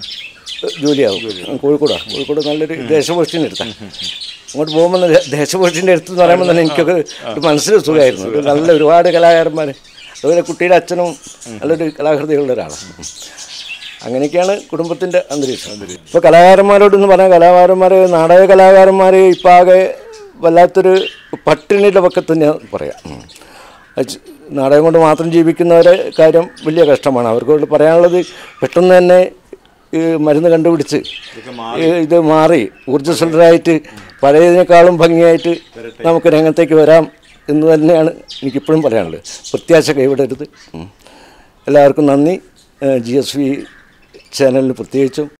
Speaker 2: ജോലിയാവും കോഴിക്കോടാണ് കോഴിക്കോട് നല്ലൊരു ദേശഭോഷ്ടിൻ്റെ അടുത്താണ് അങ്ങോട്ട് പോകുമ്പോൾ ദേശഭോഷ്ടിൻ്റെ അടുത്ത് എന്ന് പറയുമ്പോൾ തന്നെ എനിക്കൊക്കെ ഒരു മനസ്സിൽ സുഖമായിരുന്നു ഒരു നല്ല ഒരുപാട് കലാകാരന്മാർ അതുപോലെ കുട്ടിയുടെ അച്ഛനും നല്ലൊരു കലാകൃതിയുള്ള ഒരാളാണ് അങ്ങനെയൊക്കെയാണ് കുടുംബത്തിൻ്റെ അന്തരീക്ഷം ഇപ്പോൾ കലാകാരന്മാരോടൊന്ന് പറഞ്ഞാൽ കലാകാരന്മാർ നാടക കലാകാരന്മാർ ഇപ്പം ആകെ വല്ലാത്തൊരു പട്ടിണിയുടെ പക്കത്ത് തന്നെ പറയാം ഉം. അത് നാടകം കൊണ്ട് മാത്രം ജീവിക്കുന്നവരെ കാര്യം വലിയ കഷ്ടമാണ് അവർക്കോട് പറയാനുള്ളത് പെട്ടെന്ന് തന്നെ ഈ മരുന്ന് കണ്ടുപിടിച്ച് ഈ ഇത് മാറി ഊർജ്ജസ്വലരായിട്ട് പഴയതിനേക്കാളും ഭംഗിയായിട്ട് നമുക്ക് രംഗത്തേക്ക് വരാം എന്ന് തന്നെയാണ് എനിക്കിപ്പോഴും പറയാനുള്ളത് പ്രത്യാശ കൈവിടരുത് ഉം. എല്ലാവർക്കും നന്ദി ജി എസ് വി ചാനലിന് പ്രത്യേകിച്ചും